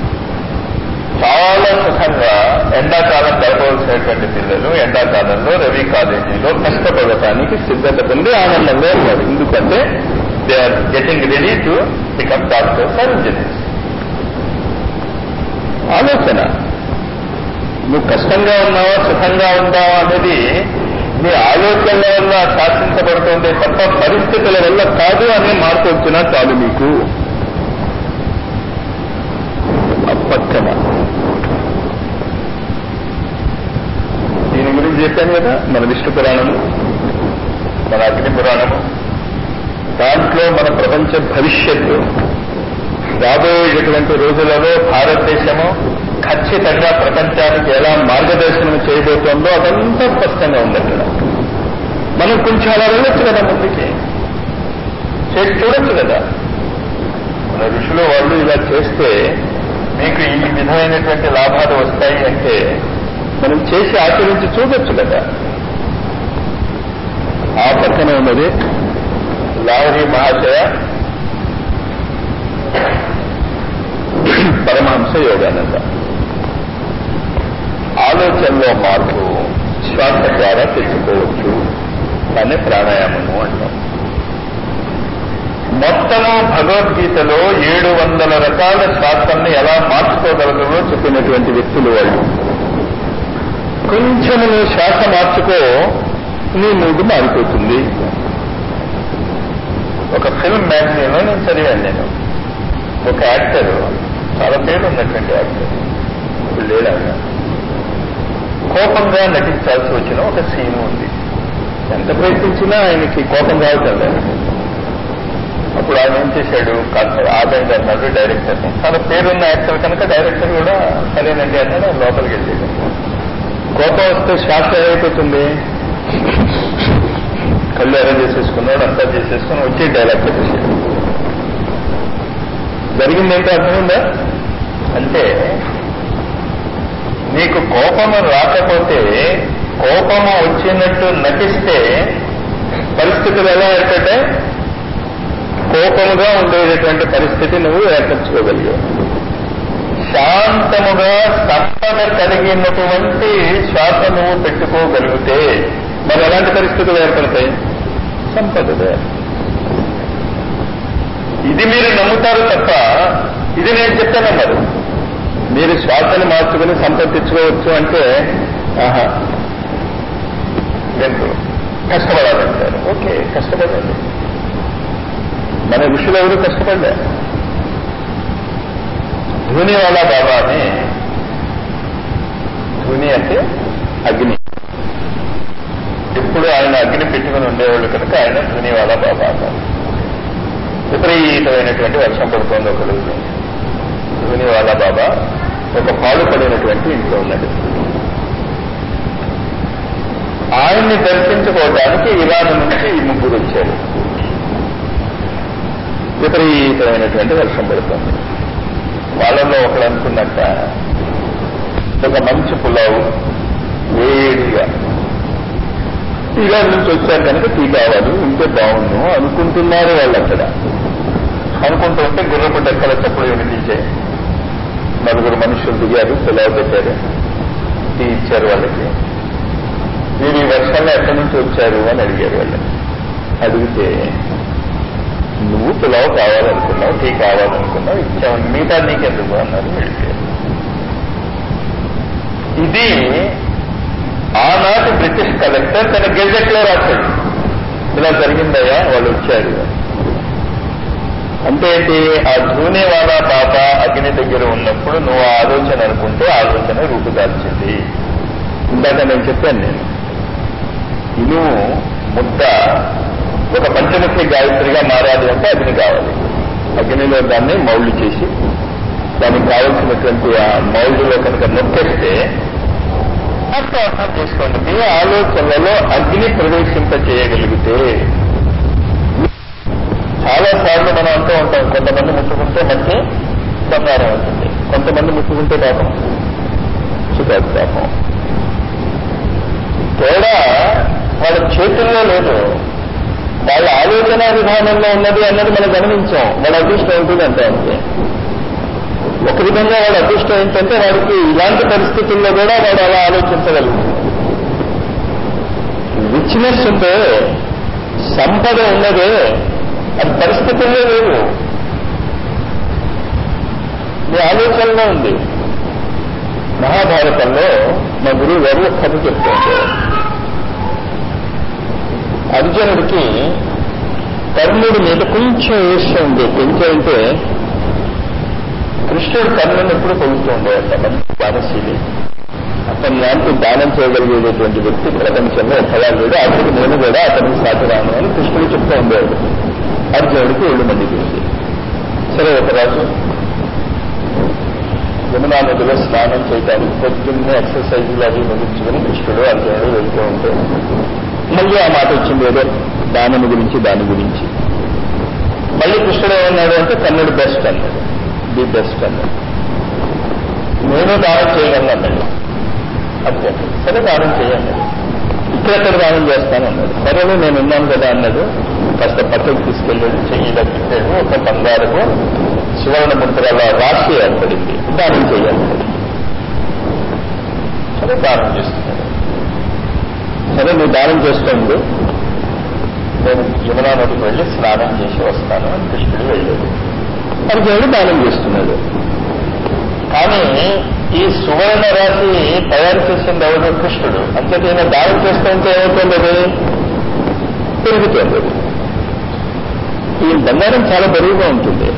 [SPEAKER 1] చాలా సుఖంగా ఎండాకాలం గడపవలసినటువంటి పిల్లలు ఎండాకాలంలో రవి కాలేజీలో కష్టపడటానికి సిద్ధత పొంది ఆనందంగా ఉన్నారు ఎందుకంటే they are getting ready to become doctors or engineers ఆలోచన నువ్వు కష్టంగా ఉన్నావా సుఖంగా ఉన్నావా అనేది నీ ఆలోచనల వల్ల శాసించబడుతుంది తప్ప పరిస్థితుల వల్ల కాదు అనే మార్పు వచ్చినా చాలు మీకు అపక్కన దీని గురించి చెప్పాను కదా మన విష్ణు పురాణము మన అగ్ని పురాణము దాంట్లో మన ప్రపంచ భవిష్యత్తు రాబోయేటటువంటి రోజులలో భారతదేశము ఖచ్చితంగా ప్రపంచానికి ఎలా మార్గదర్శనం చేయబోతోందో అదంతా స్పష్టంగా ఉంది అక్కడ మనం కొంచెం అలా వెళ్ళొచ్చు కదా ముందుకి చేసి చూడొచ్చు కదా మన ఋషులు వాళ్ళు ఇలా చేస్తే మీకు ఈ విధమైనటువంటి లాభాలు వస్తాయి అంటే మనం చేసి ఆచరించి చూడొచ్చు కదా ఆ పక్కన ఉన్నది లావరి మహాశయ పరమహంస యోగానంద ఆలోచనలో మార్పు శ్వాస ద్వారా తెచ్చుకోవచ్చు దాన్ని ప్రాణాయామము అంటాం మొత్తము భగవద్గీతలో ఏడు వందల రకాల శ్వాసల్ని ఎలా మార్చుకోగలదో చెప్పినటువంటి వ్యక్తులు వాళ్ళు కొంచెం నువ్వు శ్వాస మార్చుకో నీ మూడు మారిపోతుంది ఒక ఫిల్మ్ మ్యాగజైన్ లో నేను చదివాను నేను ఒక యాక్టర్ చాలా పేరు ఉన్నటువంటి యాక్టర్ ఇప్పుడు లేడు ఆయన కోపంగా నటించాల్సి వచ్చిన ఒక సీన్ ఉంది ఎంత ప్రయత్నించినా ఆయనకి కోపం రావటం లేదు అప్పుడు ఆయన ఏం చేశాడు కాస్త ఆదాయం అన్నాడు డైరెక్టర్ని చాలా పేరున్న యాక్టర్ కనుక డైరెక్టర్ కూడా సరేనండి అన్నాడు ఆయన లోపలికి వెళ్ళాడు కోపం వస్తే శ్వాస ఏమైపోతుంది కళ్ళు అరేంజ్ చేసేసుకున్నాడు అంతా చేసేసుకుని వచ్చి డైలాగ్ చెప్పేసాడు జరిగింది ఏంటో అర్థమైందా అంటే నీకు కోపము రాకపోతే కోపము వచ్చినట్టు నటిస్తే పరిస్థితులు ఎలా ఏర్పడ్డే కోపముగా ఉండేటటువంటి పరిస్థితి నువ్వు ఏర్పరచుకోగలిగావు శాంతముగా సంపద కలిగినటువంటి శ్వాస నువ్వు పెట్టుకోగలిగితే మరి ఎలాంటి పరిస్థితులు ఏర్పడతాయి సంపద ఇది మీరు నమ్ముతారు తప్ప ఇది నేను చెప్తాను మరి మీరు శ్వాసని మార్చుకుని సంపర్కించుకోవచ్చు అంటే ఆహా లేదు కష్టపడాలంటారు ఓకే కష్టపడండి మన ఋషులు ఎవరు కష్టపడ్డా ధూని వాళ్ళ బాబా అని ధూని అంటే అగ్ని ఎప్పుడు ఆయన అగ్ని పెట్టుకుని ఉండేవాళ్ళు కనుక ఆయన ధూని వాళ్ళ బాబా అన్నారు విపరీతమైనటువంటి వర్షం పడుతోంది ఒక రోజు ధూని వాళ్ళ బాబా ఒక పాలు పడినటువంటి ఇంట్లో ఉన్నాడు ఆయన్ని దర్శించుకోవడానికి ఇరాన్ నుంచి ఈ ముగ్గురు వచ్చారు విపరీతమైనటువంటి వర్షం పడుతుంది వాళ్ళలో ఒకడు అనుకున్నట్ట ఒక మంచి పులావు వేడిగా ఇరాన్ నుంచి వచ్చారు కనుక టీ కావాలి ఉంటే బాగుండు అనుకుంటున్నారు వాళ్ళు అక్కడ అనుకుంటూ ఉంటే గుర్రపు డెక్కల చప్పుడు వినిపించాయి నలుగురు మనుషులు దిగారు పులావు పెట్టారు టీ ఇచ్చారు వాళ్ళకి మీరు ఈ వర్షంలో ఎక్కడి నుంచి వచ్చారు అని అడిగారు వాళ్ళని అడిగితే నువ్వు పులావ్ కావాలనుకున్నావు టీ కావాలనుకున్నావు ఇచ్చావు మిగతా నీకెందుకు అన్నారు వెళ్ళిపోయారు ఇది ఆనాటి బ్రిటిష్ కలెక్టర్ తన గెజెట్ లో రాశాడు ఇలా జరిగిందయ్యా వాళ్ళు వచ్చారు అంటే ఏంటి ఆ ధూనేవాలా బాబా అగ్ని దగ్గర ఉన్నప్పుడు నువ్వు ఆలోచన అనుకుంటే ఆలోచన రూపుదాల్చింది ఇందాక నేను చెప్పాను నేను ఇనుము ముద్ద ఒక పంచముఖి గాయత్రిగా మారాలి అంటే అగ్ని కావాలి అగ్నిలో దాన్ని మౌళ్ళు చేసి దానికి కావలసినటువంటి ఆ మౌళ్ళలో కనుక నొక్కేస్తే అర్థం అర్థం చేసుకోండి మీ ఆలోచనలలో అగ్ని ప్రవేశింప చేయగలిగితే చాలా సార్లు మనం అంటూ ఉంటాం కొంతమంది ముట్టుకుంటే మట్టి బంగారం అవుతుంది కొంతమంది ముట్టుకుంటే పాపం సుఖాది పాపం తేడా వాళ్ళ చేతుల్లో లేదు వాళ్ళ ఆలోచన విధానంలో ఉన్నది అన్నది మనం గమనించాం వాళ్ళ అదృష్టం ఉంటుందంటే అంతే ఒక విధంగా వాడు అదృష్టం ఏంటంటే వాడికి ఇలాంటి పరిస్థితుల్లో కూడా వాడు అలా ఆలోచించగలుగుతుంది రిచ్నెస్ ఉందే సంపద ఉన్నదే అది పరిస్థితుల్లో లేదు మీ ఆలోచనలో ఉంది మహాభారతంలో మా గురువు గారు ఒక కథ చెప్తూ ఉంటారు అర్జునుడికి కర్ణుడి మీద కొంచెం ఈర్ష్య ఉంది కొంచెం అంటే కృష్ణుడు కర్ణుని ఎప్పుడు పొగుతూ ఉండేవాట మంచి దానశీలి అతని లాంటి దానం చేయగలిగేటటువంటి వ్యక్తి ప్రపంచంలో ఎక్కడా లేడు అతనికి నేను కూడా అతనికి సాటి రాను అని కృష్ణుడు చెప్తూ ఉండేవాడు అర్జునుడికి ఒళ్ళు మంది చూసి సరే ఒకరాజు యమునా నదిలో స్నానం చేయడానికి పొద్దున్నే ఎక్సర్సైజులు అవి ముగించుకుని కృష్ణుడు అర్జునుడు వెళ్తూ ఉంటే మళ్ళీ ఆ మాట వచ్చింది ఏదో దానము గురించి దాని గురించి మళ్ళీ కృష్ణుడు ఏమన్నాడు అంటే కన్నుడు బెస్ట్ అన్నాడు ది బెస్ట్ అన్నాడు నేను దానం చేయగలను అన్నాడు అదే సరే దానం చేయండి ఇక్కడెక్కడ దానం చేస్తాను అన్నాడు సరేలే నేను ఉన్నాను కదా అన్నాడు కాస్త పక్కకు తీసుకెళ్ళాడు చెయ్యిలో పెట్టాడు ఒక బంగారము సువర్ణ ముద్రల రాశి ఏర్పడింది దానం చేయాలి సరే దానం చేస్తున్నాడు సరే నువ్వు దానం చేస్తుంది నేను యమునా నదికి వెళ్ళి స్నానం చేసి వస్తాను అని కృష్ణుడు వెళ్ళాడు అర్జునుడు దానం చేస్తున్నాడు కానీ ఈ సువర్ణ రాశి తయారు చేసింది ఎవరు కృష్ణుడు అంతే ఈయన దానం చేస్తుంటే ఏమవుతుంది అది పెరుగుతుంది అది ఈ బంగారం చాలా బరువుగా ఉంటుంది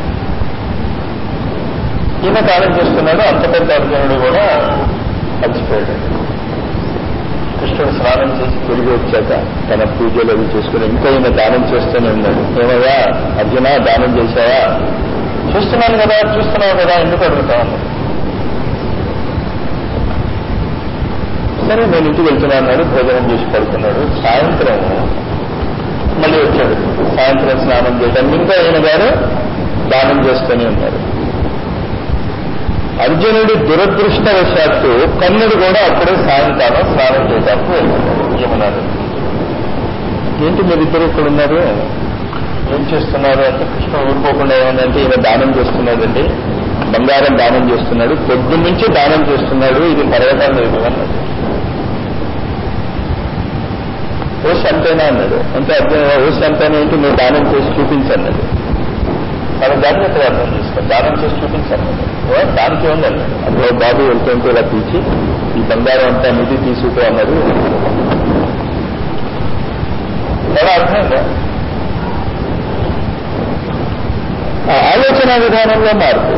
[SPEAKER 1] ఈయన దానం చేస్తున్నాడు అంత పెద్ద అర్జునుడు కూడా అలసిపోయాడు కృష్ణుడు స్నానం చేసి తిరిగి వచ్చాక తన పూజలు అవి చేసుకుని ఇంకా ఈయన దానం చేస్తూనే ఉన్నాడు ఏమయ్యా అర్జున దానం చేశావా చూస్తున్నాను కదా చూస్తున్నావు కదా ఎందుకు అడుగుతావు సరే నేను ఇంటికి వెళ్తున్నా అన్నాడు భోజనం చేసి పడుకున్నాడు సాయంత్రం మళ్ళీ వచ్చాడు సాయంత్రం స్నానం చేయడానికి ఇంకా ఆయన గారు దానం చేస్తూనే ఉన్నారు అర్జునుడి దురదృష్టవశాత్తు కన్నుడు కూడా అప్పుడే సాయంకాలం స్నానం చేయడానికి వెళ్తున్నాడు యమునాడు ఏంటి మీరు ఇద్దరు ఇక్కడ ఉన్నారు ఏం చేస్తున్నారు అంటే కృష్ణ ఊరుకోకుండా ఏమందంటే ఈయన దానం చేస్తున్నాడండి బంగారం దానం చేస్తున్నాడు పొద్దు నుంచి దానం చేస్తున్నాడు ఇది పర్వతం లేదు అన్నాడు ఓస్ అంతేనా అన్నాడు అంటే అర్థం ఓస్ అంతేనా ఏంటి నువ్వు దానం చేసి చూపించన్నాడు చాలా జాగ్రత్తగా అర్థం చేసుకోండి దానం చేసి చూపించన్నాడు ఓ, దానికి ఉందండి అప్పుడు బాబు వెళ్తుంటే ఇలా పిలిచి ఈ బంగారం అంతా నిధి తీసుకో అన్నాడు చాలా అర్థమైందా ఆ ఆలోచన విధానంలో మార్పు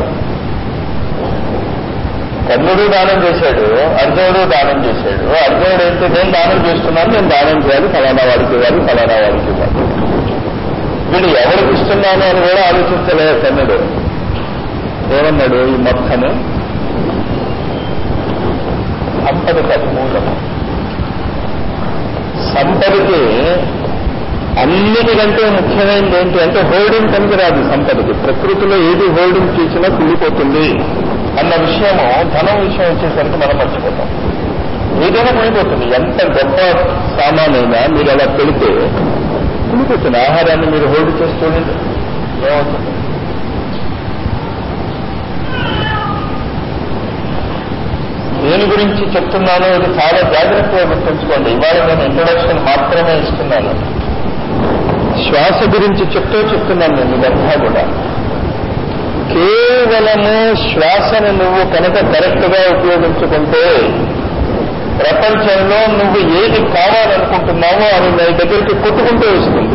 [SPEAKER 1] కర్ణుడు దానం చేశాడు అర్జునుడు దానం చేశాడు అర్జునుడు అయితే నేను దానం చేస్తున్నాను నేను దానం చేయాలి ఫలానా వాడికి ఇవ్వాలి ఫలానా వాడికి ఇవ్వాలి వీడు ఎవరికి ఇస్తున్నాను అని కూడా ఆలోచించలేదు కర్ణుడు ఏమన్నాడు ఈ మొత్తము సంపద కాదు మూలము సంపదకి అన్నిటికంటే ముఖ్యమైనది ఏంటి అంటే హోల్డింగ్ కనుక రాదు సంపదకి ప్రకృతిలో ఏది హోల్డింగ్ చేసినా కుళ్ళిపోతుంది అన్న విషయము ధనం విషయం వచ్చేసరికి మనం మర్చిపోతాం ఏదైనా కుళ్ళిపోతుంది ఎంత గొప్ప సామానైనా మీరు అలా పెడితే కుళ్ళిపోతుంది ఆహారాన్ని మీరు హోల్డ్ చేస్తుండే ఏమవుతుంది దేని గురించి చెప్తున్నానో ఇది చాలా జాగ్రత్తగా గుర్తుంచుకోండి ఇవాళ నేను ఇంట్రొడక్షన్ మాత్రమే ఇస్తున్నాను శ్వాస గురించి చెప్తూ చెప్తున్నాను నేను ఇదంతా కూడా కేవలము శ్వాసను నువ్వు కనుక కరెక్ట్ గా ఉపయోగించుకుంటే ప్రపంచంలో నువ్వు ఏది కావాలనుకుంటున్నావో అది నీ దగ్గరికి కొట్టుకుంటూ వస్తుంది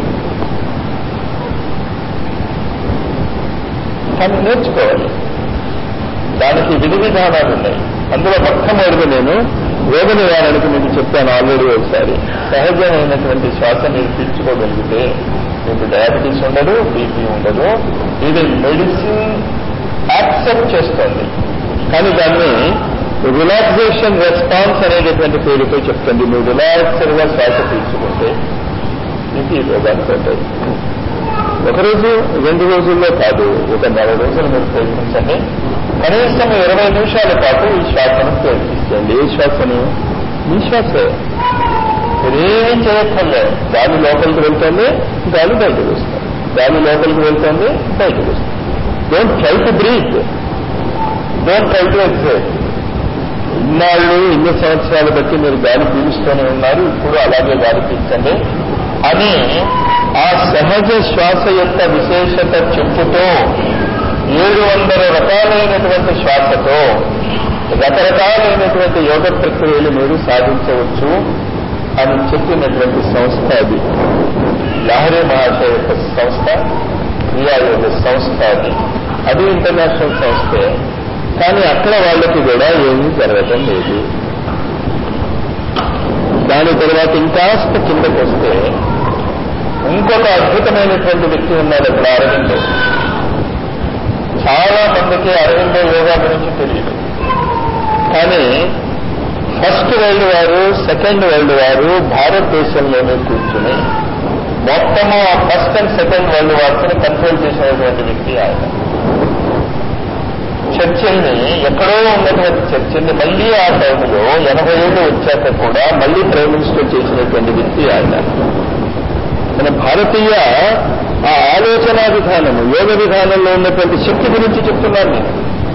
[SPEAKER 1] కానీ నేర్చుకోవాలి దానికి విధి విధానాలు ఉన్నాయి అందులో మొట్టమొదటి నేను రోగ నివారణకు మీకు చెప్పాను ఆల్రెడీ ఒకసారి సహజమైనటువంటి శ్వాస మీరు పీల్చుకోగలిగితే మీకు డయాబెటీస్ ఉండదు బీపీ ఉండదు ఇది మెడిసిన్ యాక్సెప్ట్ చేస్తుంది కానీ దాన్ని రిలాక్సేషన్ రెస్పాన్స్ అనేటటువంటి పేరుతో చెప్తుంది మీరు రిలాక్స్డ్గా శ్వాస పీల్చుకుంటే మీకు ఈ రోగాలు ఉంటాయి ఒకరోజు రెండు రోజుల్లో కాదు ఒక నెల రోజులు మీరు ప్రయత్నించండి కనీసం ఇరవై నిమిషాల పాటు ఈ శ్వాసను ప్రయత్నించండి ఏ శ్వాసను మీ శ్వాసే మీరేం చేయక్కర్లే గాలి లోపలికి వెళ్తుంది గాలి బయటకు వస్తుంది గాలి లోపలికి వెళ్తుంది బయటకు వస్తుంది don't try to breathe don't try to exercise ఇన్నాళ్ళు ఇన్ని సంవత్సరాలు బట్టి మీరు గాలి పీలుస్తూనే ఉన్నారు ఇప్పుడు అలాగే గాలి పీల్చండి అని ఆ సహజ శ్వాస యొక్క విశేషత చెప్పుతూ ఏడు వందల రకాలైనటువంటి శ్వాసతో రకరకాలైనటువంటి యోగ ప్రక్రియలు మీరు సాధించవచ్చు అని చెప్పినటువంటి సంస్థ అది లహరి మహాశయ యొక్క సంస్థ క్రియాయోగ సంస్థ అది అది ఇంటర్నేషనల్ సంస్థే కానీ అక్కడ వాళ్ళకి కూడా ఏమీ జరగటం లేదు దాని తర్వాత ఇంకాస్త కిందకు వస్తే ఇంకొక అద్భుతమైనటువంటి వ్యక్తి ఉన్నాడు అక్కడ అరవిందో చాలా మందికి అరవిందో యోగా గురించి తెలియదు కానీ first world war second world war భారతదేశంలోనే కూర్చుని మొత్తము ఆ first and second world wars ని కంట్రోల్ చేసినటువంటి వ్యక్తి ఆయన చర్చిల్ని ఎక్కడో ఉన్నటువంటి చర్చిల్ని మళ్ళీ ఆ టైంలో ఎనభై ఏళ్ళు వచ్చాక కూడా మళ్ళీ ప్రైమ్ మినిస్టర్ చేసినటువంటి వ్యక్తి ఆయన మన భారతీయ ఆ ఆలోచన విధానము యోగ విధానంలో ఉన్నటువంటి శక్తి గురించి చెప్తున్నాను నేను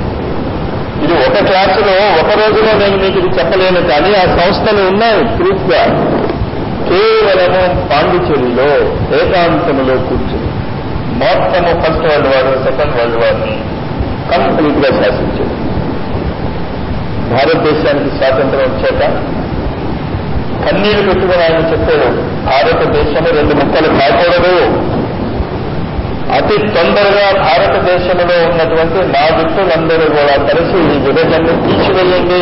[SPEAKER 1] ఇది ఒక క్లాసులో ఒక రోజులో నేను మీకు ఇది చెప్పలేను కానీ ఆ సంస్థలు ఉన్నాయి ప్రూఫ్ గా కేవలము పాండిచేరిలో ఏకాంతములో కూర్చుని మొత్తము first world war second world వార్ని కంప్లీట్ గా శాసించారు భారతదేశానికి స్వాతంత్రం వచ్చాక కన్నీరు పెట్టుకుని ఆయన చెప్పారు భారతదేశం రెండు ముక్కలు కాకూడదు అతి తొందరగా భారతదేశంలో ఉన్నటువంటి నా వ్యక్తులందరూ కూడా కలిసి ఈ విభజనను తీసివేయండి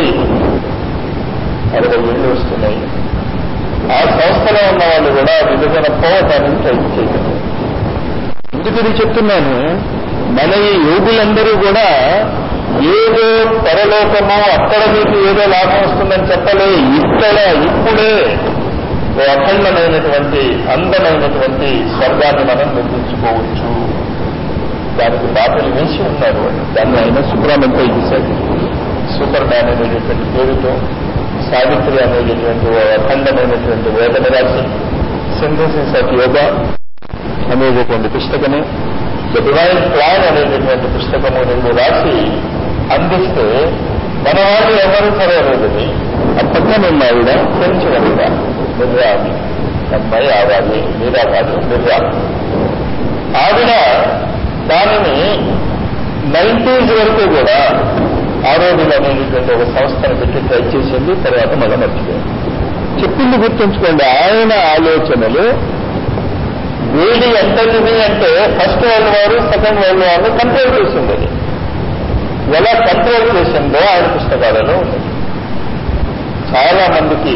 [SPEAKER 1] అరవై ఏళ్ళు వస్తున్నాయి ఆ సంస్థలో ఉన్న వాళ్ళు కూడా విభజన పోవటానికి ట్రై చేయగలరు ఎందుకు ఇది చెప్తున్నాను మన ఈ యోగులందరూ కూడా ఏదో పరలోకమో అక్కడ మీకు ఏదో లాభం వస్తుందని చెప్పలే ఇక్కడ ఇప్పుడే ఓ అఖండమైనటువంటి అందమైనటువంటి స్వర్గాన్ని మనం నిర్మించుకోవచ్చు దానికి బాటలు వేసి ఉన్నారు వాళ్ళు దాన్ని ఆయన సుబ్రహ్మణ్యం ఇచ్చాడు సూపర్ మ్యాన్ అనేటటువంటి పేరుతో సావిత్రి అనేటటువంటి ఓ అఖండమైనటువంటి వేదన రాసి సింథసిస్ ఆఫ్ యోగా అనేటటువంటి పుస్తకము ద డివైన్ ప్లాన్ అనేటటువంటి పుస్తకము రెండు రాసి అందిస్తే మన వాళ్ళు ఎవరు చదవలేదని ఆ పక్కన ఉన్న ఆవిడ ఫ్రెంచ్ వనిత నిర్రా అని అమ్మాయి ఆవాలి మీరా కాదు నిర్రా ఆవిడ దానిని నైన్టీస్ వరకు కూడా ఆరోగ్యం అనేటటువంటి ఒక సంస్థను పెట్టి ట్రై చేసింది తర్వాత మళ్ళీ మర్చిపోయింది చెప్పింది గుర్తుంచుకోండి ఆయన ఆలోచనలు వేడి ఎంతటిది అంటే first world war second world war control చేసింది అది ఎలా కంట్రోల్ చేసిందో ఆయన పుస్తకాలలో ఉంది చాలా మందికి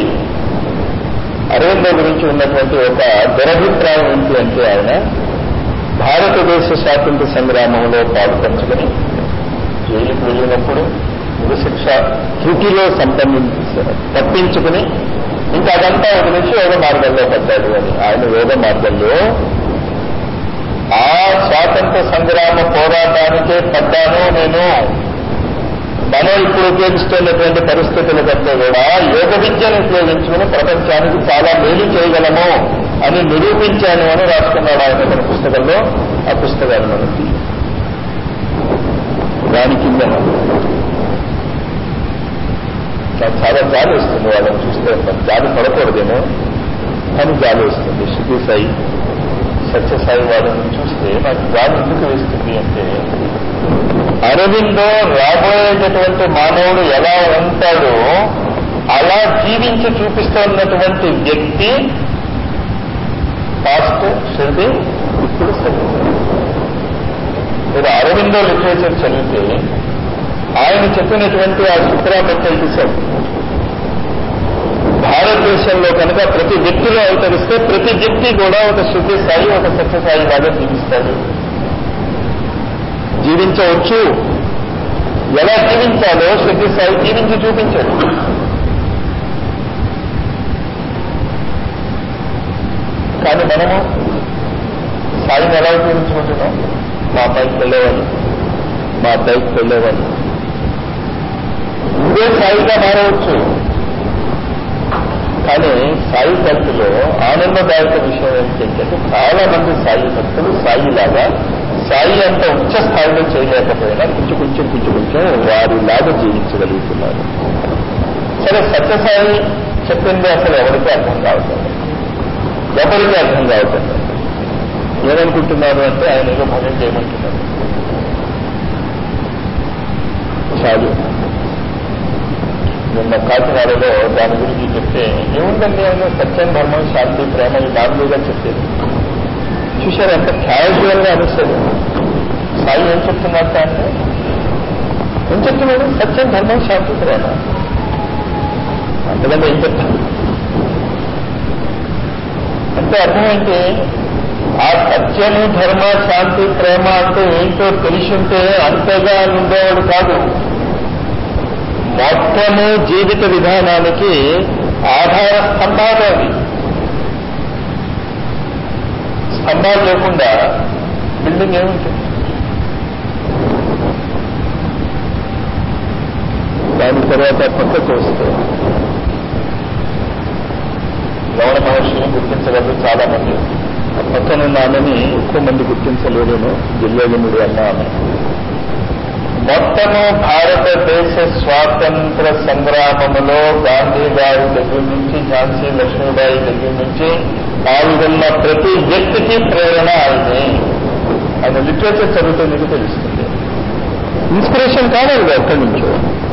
[SPEAKER 1] అరవిందో గురించి ఉన్నటువంటి ఒక దురభిప్రాయం ఏంటి అంటే ఆయన భారతదేశ స్వాతంత్ర సంగ్రామంలో పాల్పంచుకొని జైలుకు వెళ్ళినప్పుడు ఉరిశిక్ష త్రుటిలో సంబంధించి తప్పించుకుని ఇంకా అదంతా వదిలేసి యోగ మార్గంలో పడ్డాడు అని ఆయన యోగ మార్గంలో ఆ స్వాతంత్ర సంగ్రామ పోరాటానికే పడ్డాను నేను మనం ఇప్పుడు ఉపయోగిస్తున్నటువంటి పరిస్థితుల కంటే కూడా యోగ విద్యను ఉపయోగించుకుని ప్రపంచానికి చాలా మేలు చేయగలము అని నిరూపించాను అని రాసుకున్నాడు ఆయన మన పుస్తకంలో ఆ పుస్తకాలు మనకి దాని కింద నాకు చాలా జాలి వస్తుంది వాళ్ళని చూస్తే నాకు జాలి పడకూడదేమో కానీ జాలి వస్తుంది శృతి సాయి సత్యసాయి వాళ్ళని చూస్తే నాకు జాలి ఎందుకు వేస్తుంది అంటే అరవిందో రాబోయేటటువంటి మానవుడు ఎలా ఉంటాడో అలా జీవించి చూపిస్తున్నటువంటి వ్యక్తి పాస్ట్ శృతి ఇప్పుడు సత్యసాయి మీరు అరవిందో లిటరేచర్ చదివితే ఆయన చెప్పినటువంటి ఆ సూత్రాపట్టేసాం భారతదేశంలో కనుక ప్రతి వ్యక్తిలో అవతరిస్తే ప్రతి వ్యక్తి కూడా ఒక శుద్ధి స్థాయి ఒక సత్యసాయి లాగా జీవిస్తాడు జీవించవచ్చు ఎలా జీవించాలో శుద్ధి స్థాయి జీవించి చూపించాడు కానీ మనము సాయిని ఎలా ఉపయోగించుకుంటున్నాం మా అమ్మాయికి వెళ్ళేవాళ్ళు మా అబ్బాయికి వెళ్ళేవాళ్ళు ఇదే సాయిగా మారవచ్చు కానీ సాయి భక్తులో ఆనందదాయక విషయం ఏంటంటే చాలా మంది సాయి భక్తులు సాయి లాగా సాయి అంత ఉచ్చ స్థాయిలో చేయలేకపోయినా కొంచెం కొంచెం కొంచెం కొంచెం వారిలాగా జీవించగలుగుతున్నారు సరే సత్యసాయి చెప్పింది అసలు ఎవరికి అర్థం కావట్లేదు ఎవరికి అర్థం కావట్లేదు ఏమనుకుంటున్నారు అంటే ఆయన ఏదో భజన చేయమంటున్నారు చాలు ఏముందండి ఆయన సత్యం ధర్మం శాంతి ప్రేమ ఈ నాలుగుగా చెప్పేది చూశారు ఎంత క్యాజువల్ గా అనిస్తుంది సాయి ఏం చెప్తున్నారు అంటే ఏం చెప్తున్నాడు సత్యం ధర్మం శాంతి ప్రేమ అంతకంటే ఏం చెప్తాను అంటే అర్థం ఏంటి ఆ సత్యము ధర్మ శాంతి ప్రేమ అంటే ఏంటో తెలిసింటే అంతగా ఉండేవాడు కాదు మొత్తము జీవిత విధానానికి ఆధార స్తంభాలు అవి స్తంభాలు లేకుండా బిల్డింగ్ ఏముంటుంది దాని తర్వాత పక్కకు వస్తే రమణ మహర్షిని గుర్తించగలరు చాలా మంది ఆ పక్కనున్న ఆమెని ఎక్కువ మంది గుర్తించలేరేమో జిల్లేముడి అన్న ఆమె మొత్తము భారతదేశ స్వాతంత్ర సంగ్రామములో గాంధీ గారి దగ్గర నుంచి ఝాన్సీ లక్ష్మీబాయి దగ్గర నుంచి పాల్గొన్న ప్రతి వ్యక్తికి ప్రేరణ ఆయనే ఆయన లిటరేచర్ చదివితే మీకు తెలుస్తుంది ఇన్స్పిరేషన్ కావాలి ఎక్కడి నుంచో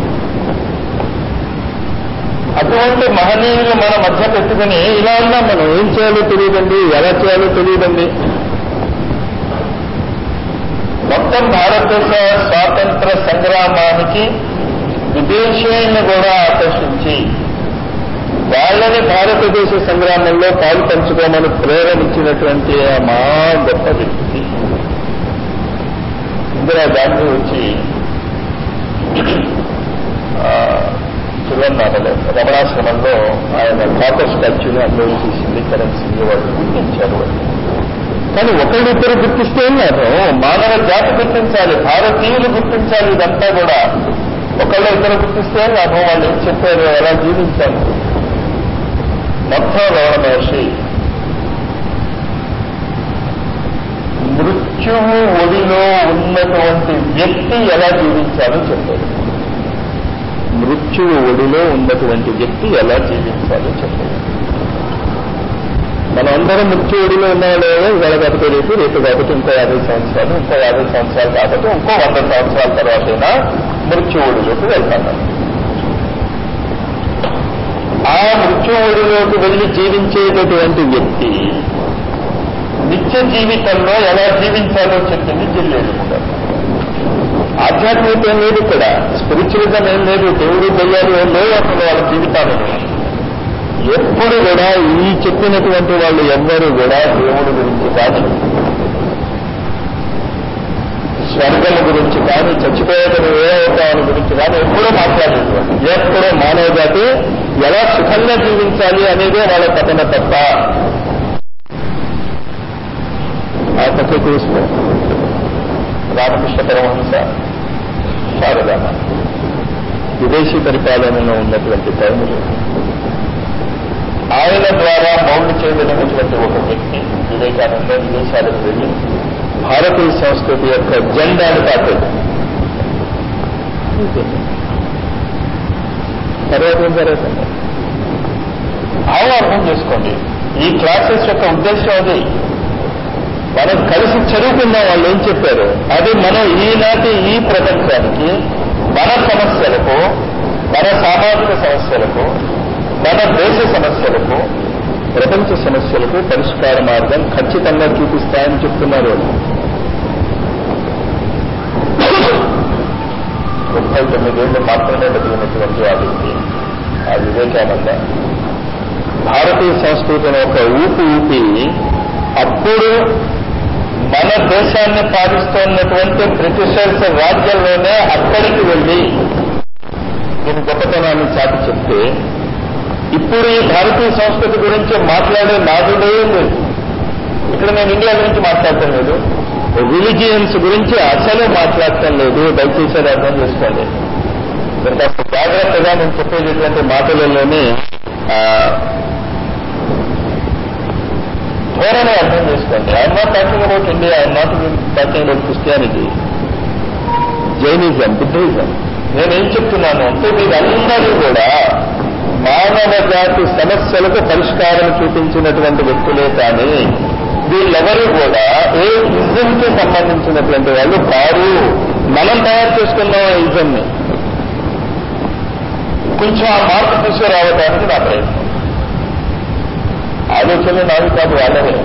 [SPEAKER 1] అటువంటి మహనీయులు మన మధ్య పెట్టుకుని ఇలా ఉన్నాం మనం ఏం చేయాలో తెలియదండి ఎలా చేయాలో తెలియదండి మొత్తం భారతదేశ స్వాతంత్ర సంగ్రామానికి విదేశీయులను కూడా ఆకర్షించి వాళ్ళని భారతదేశ సంగ్రామంలో పాలు పంచుకోమని ప్రేరణించినటువంటి ఆ మా గొప్ప వ్యక్తి ఇందిరా గాంధీ వచ్చి తిరువన్నామలో రమణాశ్రమంలో ఆయన కాపర్ స్టాచ్యూని అందరూ తీసింది కరెన్సీ వాళ్ళు గుర్తించారు వాళ్ళు కానీ ఒకళ్ళిద్దరు గుర్తిస్తే ఏం కాదు మానవ జాతి గుర్తించాలి భారతీయులు గుర్తించాలి ఇదంతా కూడా ఒకళ్ళు ఇద్దరు గుర్తిస్తే ఏం కాదు వాళ్ళు ఏం చెప్పారు ఎలా జీవించాలి మొత్తం రమణ మహర్షి మృత్యువు ఒడిలో ఉన్నటువంటి వ్యక్తి ఎలా జీవించాలో చెప్పారు మృత్యువు ఒడిలో ఉన్నటువంటి వ్యక్తి ఎలా జీవించాలో చెప్పారు మనం అందరం మృత్యు ఒడిలో ఉన్నవాళ్ళు ఇవాళ కాకపోతే రేపు రేపు కాకపోతే ఇంకో యాభై సంవత్సరాలు ఇంకో యాభై సంవత్సరాలు కాకపోతే ఇంకో వంద సంవత్సరాల తర్వాతైనా మృత్యు ఒడిలోకి వెళ్తాం ఆ మృత్యు ఒడిలోకి వెళ్ళి జీవించేటటువంటి వ్యక్తి నిత్య జీవితంలో ఎలా జీవించాలో చెప్పింది జిల్లేడు కూడా ఆధ్యాత్మికత ఏం లేదు ఇక్కడ స్పిరిచువలిజం ఏం లేదు దేవుడు దయ్యాలు ఏం లేవు అసలు వాళ్ళ జీవితాలను ఎప్పుడు కూడా ఈ చెప్పినటువంటి వాళ్ళు ఎవ్వరూ కూడా దేవుడి గురించి కానీ స్వర్గం గురించి కానీ చచ్చిపోయేటప్పుడు ఏ అవుతామని గురించి కానీ ఎప్పుడూ మాట్లాడలేదు ఎప్పుడూ మానవ జాతి ఎలా సుఖంగా జీవించాలి అనేదే వాళ్ళ కథన తప్ప ఆ పక్క చూస్తే రామకృష్ణ పరమహంస శారదామ విదేశీ పరిపాలనలో ఉన్నటువంటి టైములు ఆయన ద్వారా మౌండ్ చేయబడినటువంటి ఒక వ్యక్తి వివేకానంద విదేశాలకు వెళ్ళి భారతీయ సంస్కృతి యొక్క జెండాను తాకాడు తర్వాత ఏం జరుగుతుంది భావం అర్థం చేసుకోండి ఈ క్లాసెస్ యొక్క ఉద్దేశం అది మనం కలిసి చదువుకున్నాం వాళ్ళు ఏం చెప్పారు అది మనం ఈనాటి ఈ ప్రపంచానికి మన సమస్యలకు మన సామాజిక సమస్యలకు మన దేశ సమస్యలకు ప్రపంచ సమస్యలకు పరిష్కార మార్గం ఖచ్చితంగా చూపిస్తాయని చెప్తున్నారు వాళ్ళు ముప్పై తొమ్మిదేళ్లు మాత్రమే బతికినటువంటి ఆ వ్యక్తి ఆ వివేకానంద భారతీయ సంస్కృతిని ఒక ఊపి ఊపి అప్పుడు మన దేశాన్ని పాలిస్తున్నటువంటి బ్రిటిషర్స్ రాజ్యంలోనే అక్కడికి వెళ్ళి దీని గొప్పతనాన్ని చాటి చెప్తే ఇప్పుడు ఈ భారతీయ సంస్కృతి గురించి మాట్లాడే నాదుడే లేదు ఇక్కడ నేను ఇండియా గురించి మాట్లాడటం లేదు రిలిజియన్స్ గురించి అసలు మాట్లాడటం లేదు దయచేసి అది అర్థం చేసుకోండి మీరు కాస్త జాగ్రత్తగా నేను చెప్పేటటువంటి మాటలలోనే ధోరణి అర్థం చేసుకోండి I'm not talking about India I'm not talking about Christianity Jainism Buddhism నేనేం చెప్తున్నాను అంటే వీరందరూ కూడా మానవ జాతి సమస్యలకు పరిష్కారం చూపించినటువంటి వ్యక్తులే కానీ వీళ్ళెవరూ కూడా ఏ ఇజంకి సంబంధించినటువంటి వాళ్ళు కారు మనం తయారు చేసుకున్నాం ఆ ఇజంని కొంచెం ఆ మార్పు తీసుకురావడానికి నా ప్రయత్నం ఆలోచనలు నావి కాదు వాళ్ళవే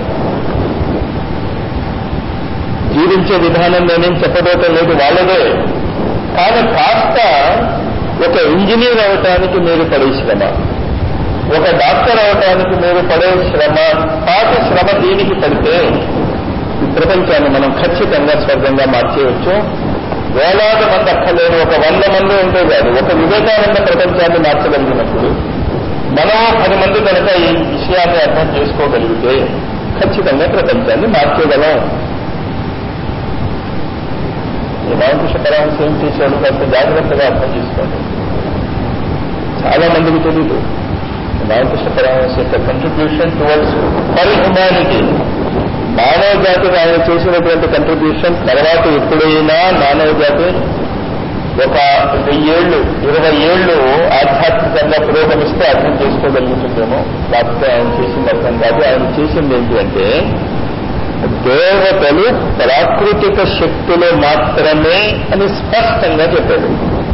[SPEAKER 1] జీవించే విధానం నేనేం చెప్పబోటం లేదు వాళ్ళదే కానీ కాస్త ఒక ఇంజనీర్ అవటానికి మీరు పడే శ్రమ ఒక డాక్టర్ అవటానికి మీరు పడే శ్రమ పాత శ్రమ దీనికి పడితే ఈ ప్రపంచాన్ని మనం ఖచ్చితంగా స్వర్గంగా మార్చేయవచ్చు వేలాది మంది అక్కర్లేని ఒక వంద మంది ఉంటే కాదు ఒక వివేకానంద ప్రపంచాన్ని మార్చగలిగినప్పుడు మనం పది మంది కనుక ఈ విషయాన్ని అర్థం చేసుకోగలిగితే ఖచ్చితంగా ప్రపంచాన్ని మార్చేయగలం ఈ రామకృష్ణ పరమహంస ఏం చేశాడు కాస్త జాగ్రత్తగా అర్థం చేసుకోండి చాలా మందికి తెలియదు రామకృష్ణ పరమహంస యొక్క కంట్రిబ్యూషన్ టువర్డ్స్ ఫర్ హ్యుమానిటీ మానవ జాతికి ఆయన చేసినటువంటి కంట్రిబ్యూషన్ తర్వాత ఎప్పుడైనా మానవ జాతి ఒక వెయ్యేళ్ళు ఇరవై ఏళ్ళు ఆధ్యాత్మికంగా పురోగమిస్తే అర్థం చేసుకోగలుగుతుందేమో లేకపోతే ఆయన చేసింది అర్థం కాదు ఆయన చేసింది ఏంటి అంటే దేవతలు ప్రాకృతిక శక్తులు మాత్రమే అని స్పష్టంగా చెప్పాడు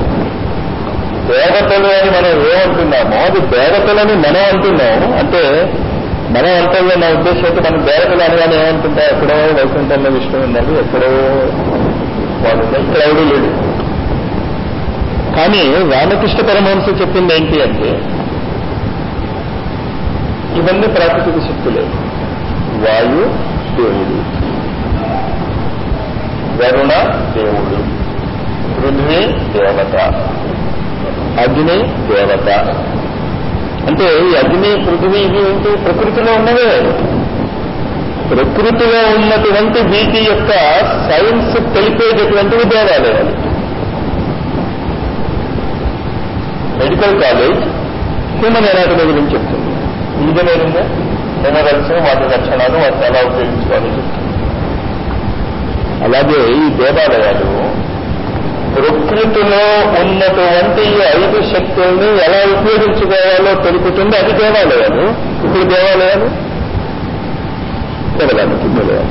[SPEAKER 1] దేవతలు అని మనం ఏమంటున్నామో అది దేవతలని మనం అంటున్నాము అంటే మనం అంటల్లో నా ఉద్దేశం అయితే మనం దేవతలు అనగానే ఏమంటుంటా ఎక్కడో వైకుంఠంలో విష్ణు ఉన్నాడు ఎక్కడో వాడు ఇక్కడ ఎవడూ లేడు కానీ రామకృష్ణ పరమహంస చెప్పింది ఏంటి అంటే ఇవన్నీ ప్రాకృతిక శక్తులే వాయు దేవుడు వరుణ దేవుడు పృథ్వీ దేవత అగ్ని దేవత అంటే ఈ అగ్ని పృథ్వీ ఇవి ఏంటి ప్రకృతిలో ఉన్నవే ప్రకృతిలో ఉన్నటువంటి వీటి యొక్క సైన్స్ తెలిపేటటువంటివి దేవాలయాలు మెడికల్ కాలేజ్ హ్యూమన్ ఎనాటమీ గురించి చెప్తుంది ఇంజనీరింగ్ మినరల్స్ వాటి లక్షణాలు వాటిని ఎలా ఉపయోగించుకోవాలో చెప్తుంది అలాగే ఈ దేవాలయాలు ప్రకృతిలో ఉన్నటువంటి ఈ ఐదు శక్తుల్ని ఎలా ఉపయోగించుకోవాలో తెలుపుతుంది అది దేవాలయాలు ఇప్పుడు దేవాలయాలు తిరగడానికి నిలయాలు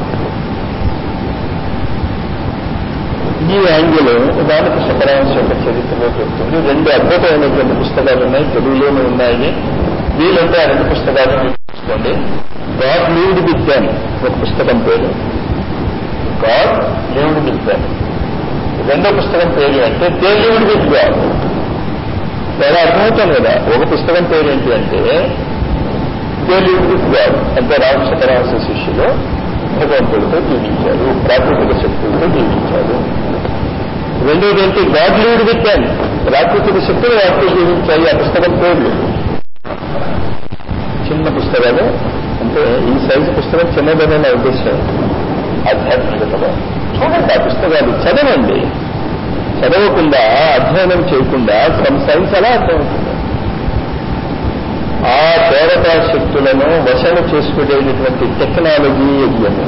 [SPEAKER 1] ఈ యాంగిల్ రామకృష్ణ పరమహంస యొక్క చరిత్రలో చెప్తుంది రెండు అద్భుతమైనటువంటి పుస్తకాలు ఉన్నాయి తెలుగులోనే ఉన్నాయి వీలుంటే ఆ రెండు పుస్తకాలు మీరు చూసుకోండి గాడ్ లీవ్డ్ విత్ దెమ్ ఒక పుస్తకం పేరు గాడ్ లీవ్డ్ విత్ దెమ్ రెండో పుస్తకం పేరు అంటే దే లీవ్డ్ విత్ గాడ్ తేడా అర్థమవుతాను కదా ఒక పుస్తకం పేరు ఏంటి అంటే దే లీవ్డ్ విత్ గాడ్ అంటే రామకృష్ణ పరమహంస శిష్యులు భగవంతుడితో జీవించారు ప్రాకృతిక శక్తులతో జీవించారు రెండోది ఏంటి గాడ్ లీడ్ విత్ దెన్ ప్రాకృతిక శక్తులు వాటితో జీవించాయి ఆ పుస్తకం పేర్లు చిన్న పుస్తకాలు అంటే ఈ సైజు పుస్తకం చిన్నదనే నా ఉద్దేశం ఆధ్యాత్మికతలో చూడండి ఆ పుస్తకాలు చదవండి చదవకుండా అధ్యయనం చేయకుండా సమ్ సైన్స్ ఎలా అర్థమవుతుంది ఆ దేవతా శక్తులను వశము చేసుకునేటటువంటి టెక్నాలజీ యజ్ఞము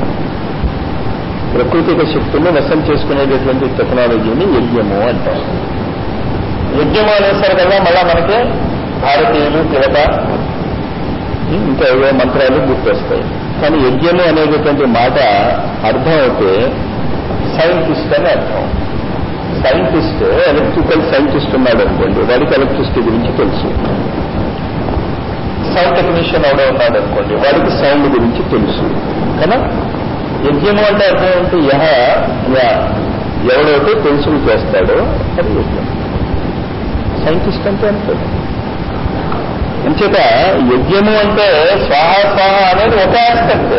[SPEAKER 1] ప్రకృతిక శక్తులను వశం చేసుకునేటటువంటి టెక్నాలజీని యజ్ఞము అంటారు యజ్ఞము అనేసరికల్లా మళ్ళా మనకి భారతీయులు తిలక ఇంకా ఏవో మంత్రాలు గుర్తొస్తాయి కానీ యజ్ఞము అనేటటువంటి మాట అర్థం అయితే సైంటిస్ట్ అని అర్థం సైంటిస్ట్ ఎలక్ట్రికల్ సైంటిస్ట్ ఉన్నాడు అనుకోండి వాడికి ఎలక్ట్రిసిటీ గురించి తెలుసు సౌండ్ టెక్నీషియన్ ఎవడో ఉన్నాడు అనుకోండి వాడికి సౌండ్ గురించి తెలుసు కదా యజ్ఞము అంటే అర్థం ఏంటి యహ యా ఎవడైతే తెలుసులు చేస్తాడో అది యజ్ఞం సైంటిస్ట్ అంటే అంతే అంచేత యజ్ఞము అంటే స్వాహ స్వాహ అనేది ఒక ఆస్పెక్ట్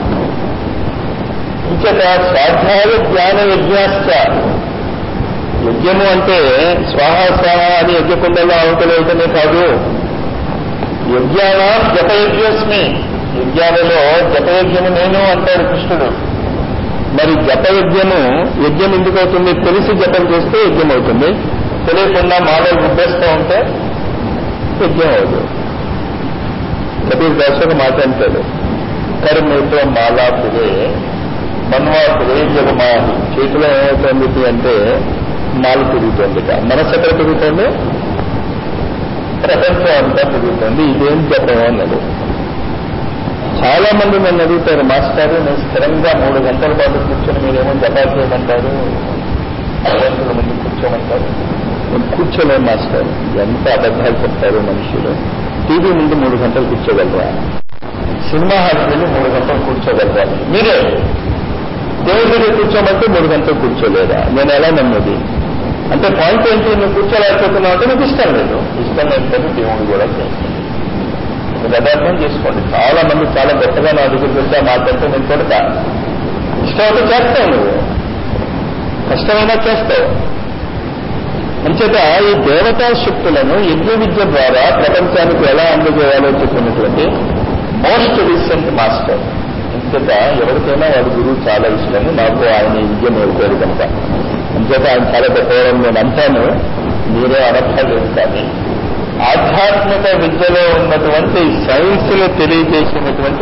[SPEAKER 1] ఇంచేత స్వాధ్యాయ జ్ఞాన యజ్ఞాశ్చ యజ్ఞము అంటే స్వాహ స్వాహ అని యజ్ఞకుండలో అవతలవుతనే కాదు యజ్ఞానం జపయజ్ఞస్మి యజ్ఞాలలో జపయజ్ఞము నేను అంటాడు కృష్ణుడు మరి జపయజ్ఞము యజ్ఞం ఎందుకు అవుతుంది తెలిసి జపం చేస్తే యజ్ఞం అవుతుంది తెలియకుండా మాలో గుడ్డేస్తూ ఉంటే యజ్ఞం అవుతుంది కబీర్ దాస్ ఒక మాట అంటాడు కర్మేతో మాలా పురే మన్వా పురే జగమాహి చేతిలో ఏమవుతుంది అంటే మాల తిరుగుతుంది మనసు ఎక్కడ తిరుగుతుంది ప్రపంచం అంతా తిరుగుతుంది ఇదేం జపం అన్నది చాలా మంది నన్ను అడుగుతారు మాస్టారు నేను స్థిరంగా మూడు గంటల పాటు కూర్చొని మీరేమో జపా చేయమంటారు భగవంతుల ముందు కూర్చోమంటారు నేను కూర్చోలేను మాస్టర్ ఎంత అబద్ధాలు చెప్తారు మనుషులు టీవీ ముందు మూడు గంటలు కూర్చోగలరా సినిమా హాల్కి వెళ్ళి మూడు గంటలు కూర్చోగలరా మీరే దేవుడి దగ్గర కూర్చోమంటే మూడు గంటలు కూర్చోలేదా నేను ఎలా నమ్మది అంటే పాయింట్ ఏంటి నువ్వు కూర్చోలేకపోతున్నావు అంటే నాకు ఇష్టం లేదు ఇష్టం లేకపోతే దేవుడు కూడా చేస్తాను మీరు అదే అర్థం చేసుకోండి చాలా మంది చాలా గొప్పగా నా దగ్గరికి వెళ్తే మాట్లాడితే నేను కొడతా ఇష్టమైతే చేస్తావు నువ్వు కష్టమైనా చేస్తావు అంచేత ఈ దేవతా శక్తులను యజ్ఞ విద్య ద్వారా ప్రపంచానికి ఎలా అందజేయాలో చెప్పినటువంటి మోస్ట్ రీసెంట్ మాస్టర్ అంచేత ఎవరికైనా వాడి గురువు చాలా ఇష్టము నాకు ఆయన విద్య నేర్పారు కనుక అంచేత ఆయన చాలా గొప్పవాడని నేను అంటాను మీరే అనర్థాలు కానీ ఆధ్యాత్మిక విద్యలో ఉన్నటువంటి సైన్స్ లో తెలియజేసినటువంటి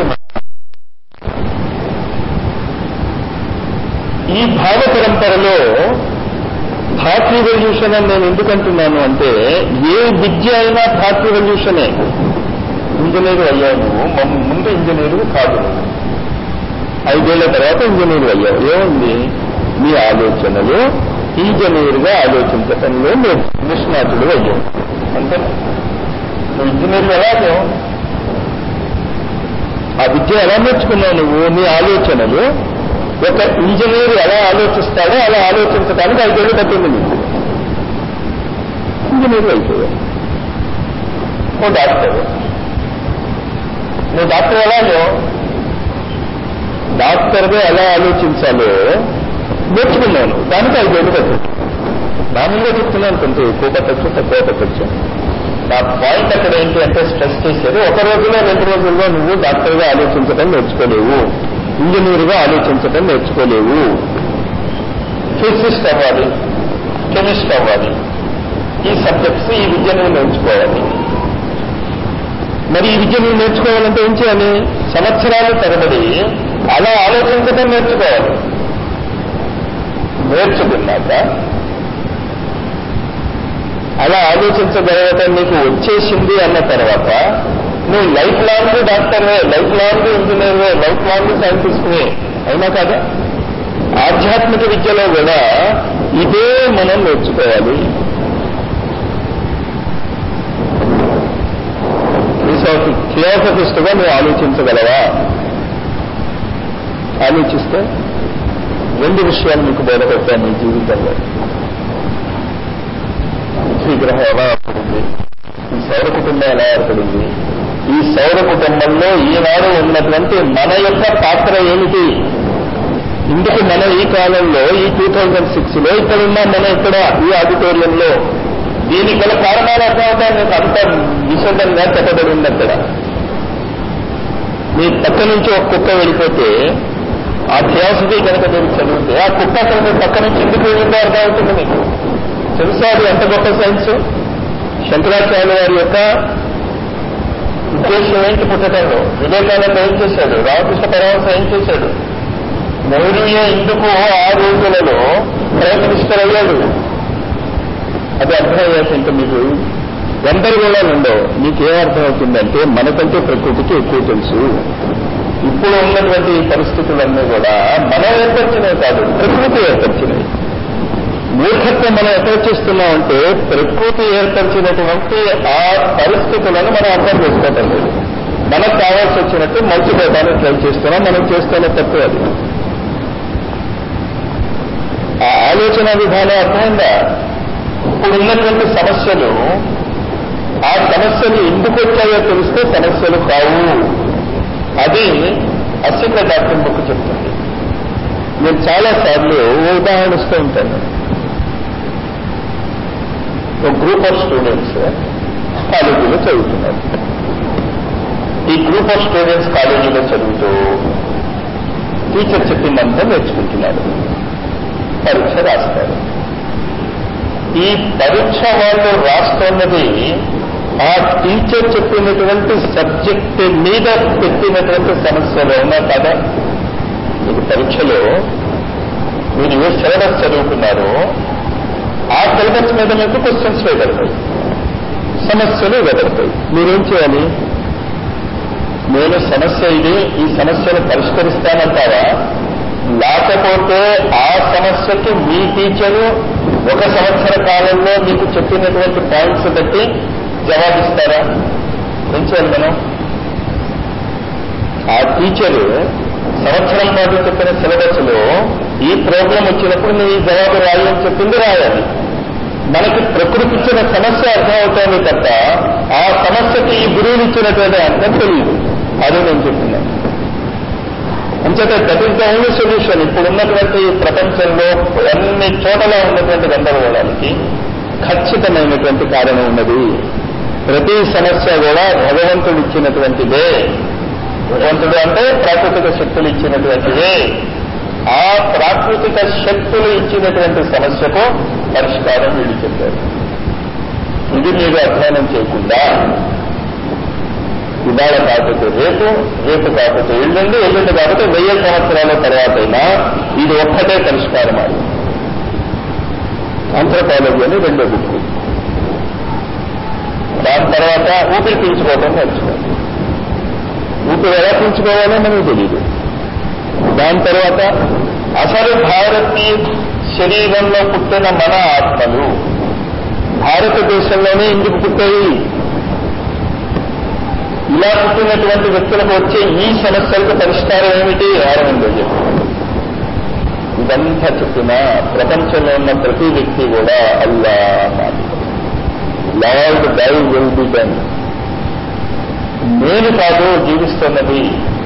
[SPEAKER 1] ఈ భావ పరంపరలో థాట్ రివల్యూషన్ అని నేను ఎందుకంటున్నాను అంటే ఏ విద్య అయినా థాట్ రివల్యూషనే ఇంజనీర్ అయ్యావు నువ్వు మమ్- ముందు ఇంజనీరు కాదు నువ్వు ఐదేళ్ల తర్వాత ఇంజనీర్ అయ్యావు ఏముంది నీ ఆలోచనలు ఇంజనీర్గా ఆలోచించటంలో నువ్వు నిష్ణాతుడు అయ్యావు అంతే నువ్వు ఇంజనీర్ ఎలా అయ్యావు ఆ విద్య ఎలా నేర్చుకున్నావు నువ్వు నీ ఆలోచనలు ఒక ఇంజనీర్ ఎలా ఆలోచిస్తాడో అలా ఆలోచించడానికి ఐదేళ్ళు పట్టింది నీకు ఇంజనీర్ అయిపోయావు ఓ డాక్టర్ నువ్వు డాక్టర్ ఎలా అయ్యావు డాక్టర్గా ఎలా ఆలోచించాలో నేర్చుకున్నాను దానికి ఐదేళ్ళు పట్టింది మామూలుగా చెప్తున్నాను కొంచెం ఎక్కువ పట్టచ్చు తక్కువ పట్టచ్చు నా పాయింట్ అక్కడ ఏంటి అంటే స్ట్రెస్ చేసేది ఒక రోజులో రెండు రోజుల్లో నువ్వు డాక్టర్గా ఆలోచించడం నేర్చుకోలేవు ఇంజనీర్గా ఆలోచించడం నేర్చుకోలేవు ఫిజిసిస్ట్ అవ్వాలి కెమిస్ట్ అవ్వాలి ఈ సబ్జెక్ట్స్ ఈ విద్య నువ్వు నేర్చుకోవాలి మరి ఈ విద్య నువ్వు నేర్చుకోవాలంటే ఏం చేయాలి సంవత్సరాలు తరబడి అలా ఆలోచించడం నేర్చుకోవాలి నేర్చుకున్నాక అలా ఆలోచించగలగటం నీకు వచ్చేసింది అన్న తర్వాత నువ్వు లైఫ్ లాంగ్ డాక్టర్వే లైఫ్ లాంగ్ ఇంజనీర్వే లైఫ్ లాంగ్ సైంటిస్ట్వే అయినా కదా ఆధ్యాత్మిక విద్యలో కూడా ఇదే మనం నేర్చుకోవాలి థియోసఫిస్ట్గా నువ్వు ఆలోచించగలవా ఆలోచిస్తే రెండు విషయాలు మీకు బోధపడతాను మీ జీవితంలో పృథ్వీ గ్రహం ఎలా ఏర్పడింది ఈ సౌర కుటుంబం ఎలా ఏర్పడింది ఈ సౌర కుటుంబంలో ఈనాడు ఉన్నటువంటి మన యొక్క పాత్ర ఏమిటి ఇందుకు మనం ఈ కాలంలో ఈ టూ థౌజండ్ సిక్స్ లో ఇక్కడ ఉన్నాం మనం ఇక్కడ ఈ ఆడిటోరియంలో దీనికి గల కారణాలు అర్థమవుతాయి మీకు అంత విశదంగా చెప్పబడి ఉంది అక్కడ మీ పక్క నుంచి ఒక కుక్క వెళ్ళిపోతే ఆ థియాసఫీ కనుక మీరు చదివితే ఆ కుక్క అసలు మీ పక్క నుంచి ఎందుకు వెళ్ళిందో అర్థమవుతుంది మీకు తెలుసా అది ఎంత గొప్ప సైన్స్ శంకరాచార్య వారి యొక్క ఉద్దేశం ఏంటి పుట్టడంలో వివేకానంద ఏం చేశాడు రామకృష్ణ పరమహంస ఏం చేశాడు నెహ్రూయే ఎందుకు ఆ రోజులలో ప్రైమ్ మినిస్టర్ అయ్యాడు అది అర్థమయ్యాక ఇంకా మీకు గందరగోళాలు ఉండవు మీకేం అర్థమవుతుందంటే మనకంటే ప్రకృతికి ఎక్కువ తెలుసు ఇప్పుడు ఉన్నటువంటి ఈ పరిస్థితులన్నీ కూడా మనం ఏర్పరిచినవి కాదు ప్రకృతి ఏర్పరిచినవి మూర్ఖత్వం మనం ఎక్కడ చేస్తున్నామంటే ప్రకృతి ఏర్పరిచినటువంటి ఆ పరిస్థితులను మనం అర్థం చేసుకోవటం లేదు మనకు కావాల్సి వచ్చినట్టు మర్చిపోవడానికి ట్రై చేస్తున్నాం మనం చేస్తున్న తప్పు అది ఆ ఆలోచన విధానం అర్థమైందా ఇప్పుడు ఉన్నటువంటి సమస్యలు ఆ సమస్యలు ఎందుకు వచ్చాయో తెలిస్తే సమస్యలు కావు అది అసిక డాక్టర్ బుక్ చెప్తుంది నేను చాలా సార్లు ఓ ఉదాహరణ ఇస్తూ ఉంటాను ఒక గ్రూప్ ఆఫ్ స్టూడెంట్స్ కాలేజీలో చదువుతున్నారు ఈ గ్రూప్ ఆఫ్ స్టూడెంట్స్ కాలేజీలో చదువుతూ టీచర్ చెప్పిందంతా నేర్చుకుంటున్నారు పరీక్ష రాస్తారు ఈ పరీక్ష వాళ్ళు రాస్తున్నది ఆ టీచర్ చెప్పినటువంటి సబ్జెక్ట్ మీద పెట్టినటువంటి సమస్యలు ఉన్నా కదా మీకు పరీక్షలో మీరు ఏ సిలబస్ చదువుకున్నారో ఆ సిలబస్ మీద మీకు క్వశ్చన్స్ వేయగలుగుతాయి సమస్యలు ఇవ్వగలుగుతాయి మీరేం చేయాలి నేను సమస్య ఇది ఈ సమస్యను పరిష్కరిస్తానంటారా లేకపోతే ఆ సమస్యకి మీ టీచరు ఒక సంవత్సర కాలంలో మీకు చెప్పినటువంటి పాయింట్స్ బట్టి జవాబిస్తారా ఏం చేయాలి మనం ఆ టీచరు సంవత్సరం పాటు చెప్పిన సిలబస్ లో ఈ ప్రోగ్రాం వచ్చినప్పుడు నువ్వు ఈ జవాబు రాయి అని చెప్పింది రాయాలి మనకి ప్రకృతి ఇచ్చిన సమస్య అర్థమవుతోంది తప్ప ఆ సమస్యకి ఈ గురువులు ఇచ్చినటువంటి అర్థం తెలియదు అది నేను చెప్తున్నాను అంచేత that is the only solution ఇప్పుడు ఉన్నటువంటి ప్రపంచంలో అన్ని చోట్ల ఉన్నటువంటి గందరగోళానికి ఖచ్చితమైనటువంటి కారణం ఉన్నది ప్రతి సమస్య కూడా భగవంతుడు ఇచ్చినటువంటిదే భగవంతుడు అంటే ప్రాకృతిక శక్తులు ఇచ్చినటువంటిదే ఆ ప్రాకృతిక శక్తులు ఇచ్చినటువంటి సమస్యకు పరిష్కారం వీళ్ళు చెప్పారు ఇది మీరు అధ్యయనం చేయకుండా ఇవాళ కాకపోతే రేపు రేపు కాకపోతే ఎల్లుండి ఎల్లుండి కాకపోతే వెయ్యి సంవత్సరాల తర్వాత అయినా ఇది ఒక్కటే పరిష్కారం అది ఆంథ్రపాలజీ అని రెండో బుక్ దాని తర్వాత ఊపిరి పీల్చుకోవడం నేర్చుకోవాలి ఊపిరి ఎలా పీల్చుకోవాలో మనకు తెలియదు దాని తర్వాత అసలు భారతీయ శరీరంలో పుట్టిన మన ఆత్మలు భారతదేశంలోనే ఎందుకు పుట్టాయి ఇలా పుట్టినటువంటి వ్యక్తులకు వచ్చే ఈ సమస్యలకు పరిష్కారం ఏమిటి అరవిందో చెప్పారు ఇదంతా చెప్పిన ప్రపంచంలో ఉన్న ప్రతి వ్యక్తి కూడా Allah lord thy will be done నేను కాదు జీవిస్తున్నది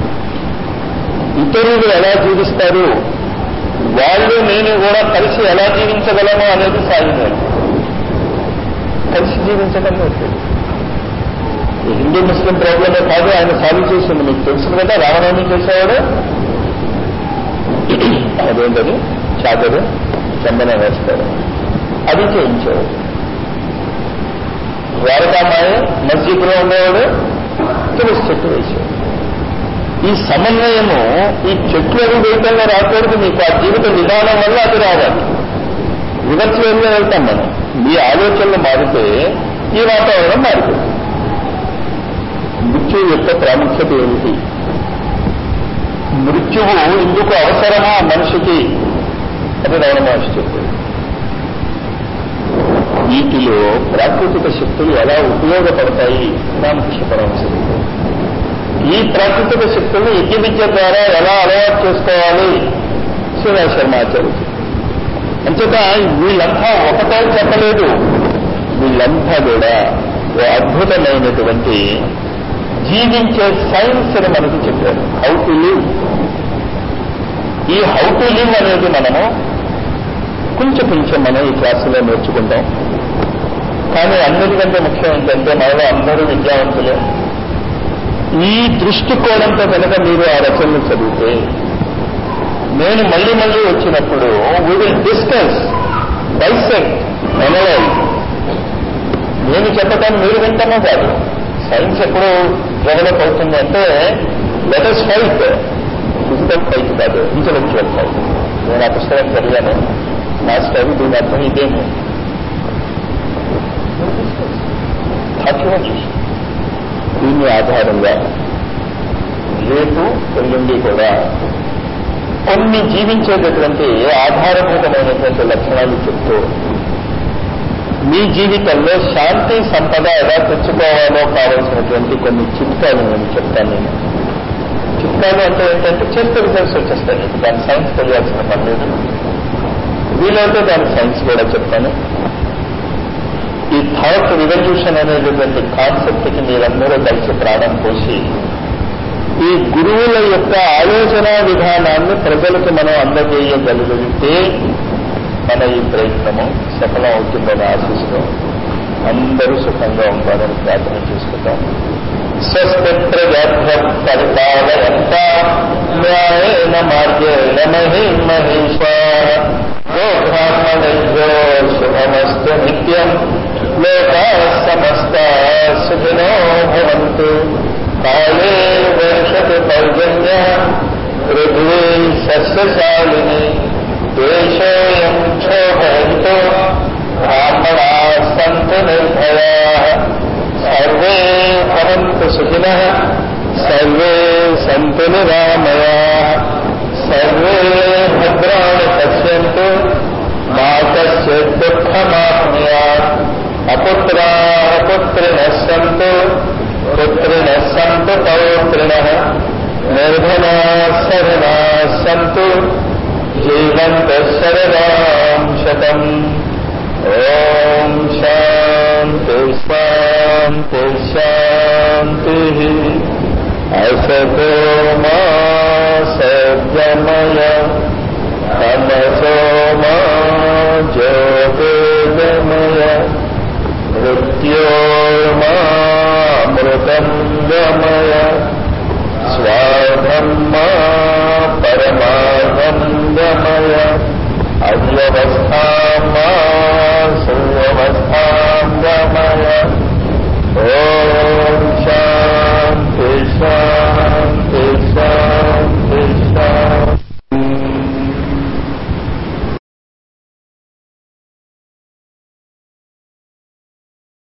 [SPEAKER 1] ఇతరులు ఎలా జీవిస్తారు వాళ్ళు నేను కూడా కలిసి ఎలా జీవించగలము అనేది సాయం కలిసి జీవించడం లేదు ఈ హిందూ ముస్లిం ప్రాబ్లమే కాదు ఆయన సాల్వ్ చేసింది మీకు తెలుసు కదా రామనవమి చేసేవాడు అదేంటది చాదరు చందనం వేస్తారు అది చేయించేవాడు ద్వారకామాయ మస్జిద్లో ఉండేవాడు తులసి చెట్టు వేసేవాడు ఈ సమన్వయము ఈ చెట్లు అవి వేయటంలో రాకూడదు మీకు ఆ జీవిత విధానం వల్ల అది రావాలి రివర్స్ వేలో వెళ్తాం మనం ఈ ఆలోచనలు మారితే ఈ వాతావరణం మారిపోతుంది మృత్యువు యొక్క ప్రాముఖ్యత ఏమిటి మృత్యువు ఇందుకు అవసరమా మనిషికి అది రమణ మహర్షి చెప్పాడు వీటిలో ప్రాకృతిక శక్తులు ఎలా ఉపయోగపడతాయి నా ముఖ్య పరామర్శం ఈ ప్రాకృతిక శక్తులను యజ్ఞ విద్య ద్వారా ఎలా అలవాటు చేసుకోవాలి శ్రీరాజ్ శర్మ ఆచార్య అంచేత వీళ్ళంతా ఒకటే చెప్పలేదు వీళ్ళంతా కూడా ఓ అద్భుతమైనటువంటి జీవించే సైన్స్ అని మనకి చెప్పారు హౌ టు లివ్ ఈ హౌ టు లివ్ అనేది మనము కొంచెం కొంచెం మనం ఈ క్లాసులో నేర్చుకుంటాం కానీ అన్నిటికంటే ముఖ్యం ఏంటంటే మనలో అందరూ విద్యావంతులే ఈ దృష్టికోణంతో కనుక మీరు ఆ రచనలు చదివితే నేను మళ్ళీ మళ్ళీ వచ్చినప్పుడు we will discuss dissect analyse నేను చెప్పటాన్ని మీరు వింటామో కాదు సైన్స్ ఎప్పుడు డెవలప్ అవుతుంది అంటే లెటర్స్ ఫైట్ ఫిజికల్ ఫైట్ కాదు ఇంటలెక్చువల్ ఫైట్ నేను ఆ పుస్తకం చదివాను నా స్టడీ దీని అర్థం ఇదేమి చూసి దీని ఆధారంగా రేపు ఎల్లుండి కూడా కొన్ని జీవించేటటువంటి ఆధారభూతమైనటువంటి లక్షణాలు చెప్తూ మీ జీవితంలో శాంతి సంపద ఎలా తెచ్చుకోవాలో కావలసినటువంటి కొన్ని చిట్కాలు నేను చెప్తాను నేను చిట్కాలు అంటే ఏంటంటే చేస్తే రిజల్ట్స్ వచ్చేస్తాయి మీకు దాని సైన్స్ తెలియాల్సిన పని లేదు వీలైతే దాని సైన్స్ కూడా చెప్తాను ఈ థాట్ రివల్యూషన్ అనేటటువంటి కాన్సెప్ట్ కి మీరందరూ కలిసి ప్రాణం పోసి ఈ గురువుల యొక్క ఆలోచన విధానాన్ని ప్రజలకు మనం అందజేయగలిగితే మన ఈ ప్రయత్నము సఫలం అవుతుందని ఆశిస్తూ అందరూ సుఖంగా ఉండాలని ప్రార్థన చేసుకుంటాం స్వస్త్రజాభ్య పరిపాలయంత న్యాయేన మార్గేణ మహి మహేశ్వర గోబ్రాహ్మణో శుభమస్తు నిత్యం లోకా సమస్త సుఖినో భవంతు కాళే వర్షతు పర్జన్య పృథ్వీ సస్యశాలిని దేశోయం క్షోభయంతో బ్రాహ్మణా సంతు నిర్భయా సర్వే భవంతు సుఖినః సర్వే సంతు నిరామయా సర్వే భద్రాణి పశ్యంతు మా కస్య దుఃఖమాప్నుయాత్ అపుత్రా పుత్రిణः సంతు పుత్ర जीवन्तः शरदां शतम् ॐ शान्ति शान्ति शान्तिः असतो मा सद्गमय तमसो मा ज्योतिर्गमय मृत्योर्मामृतम् गमय स्वाधम् मा परमा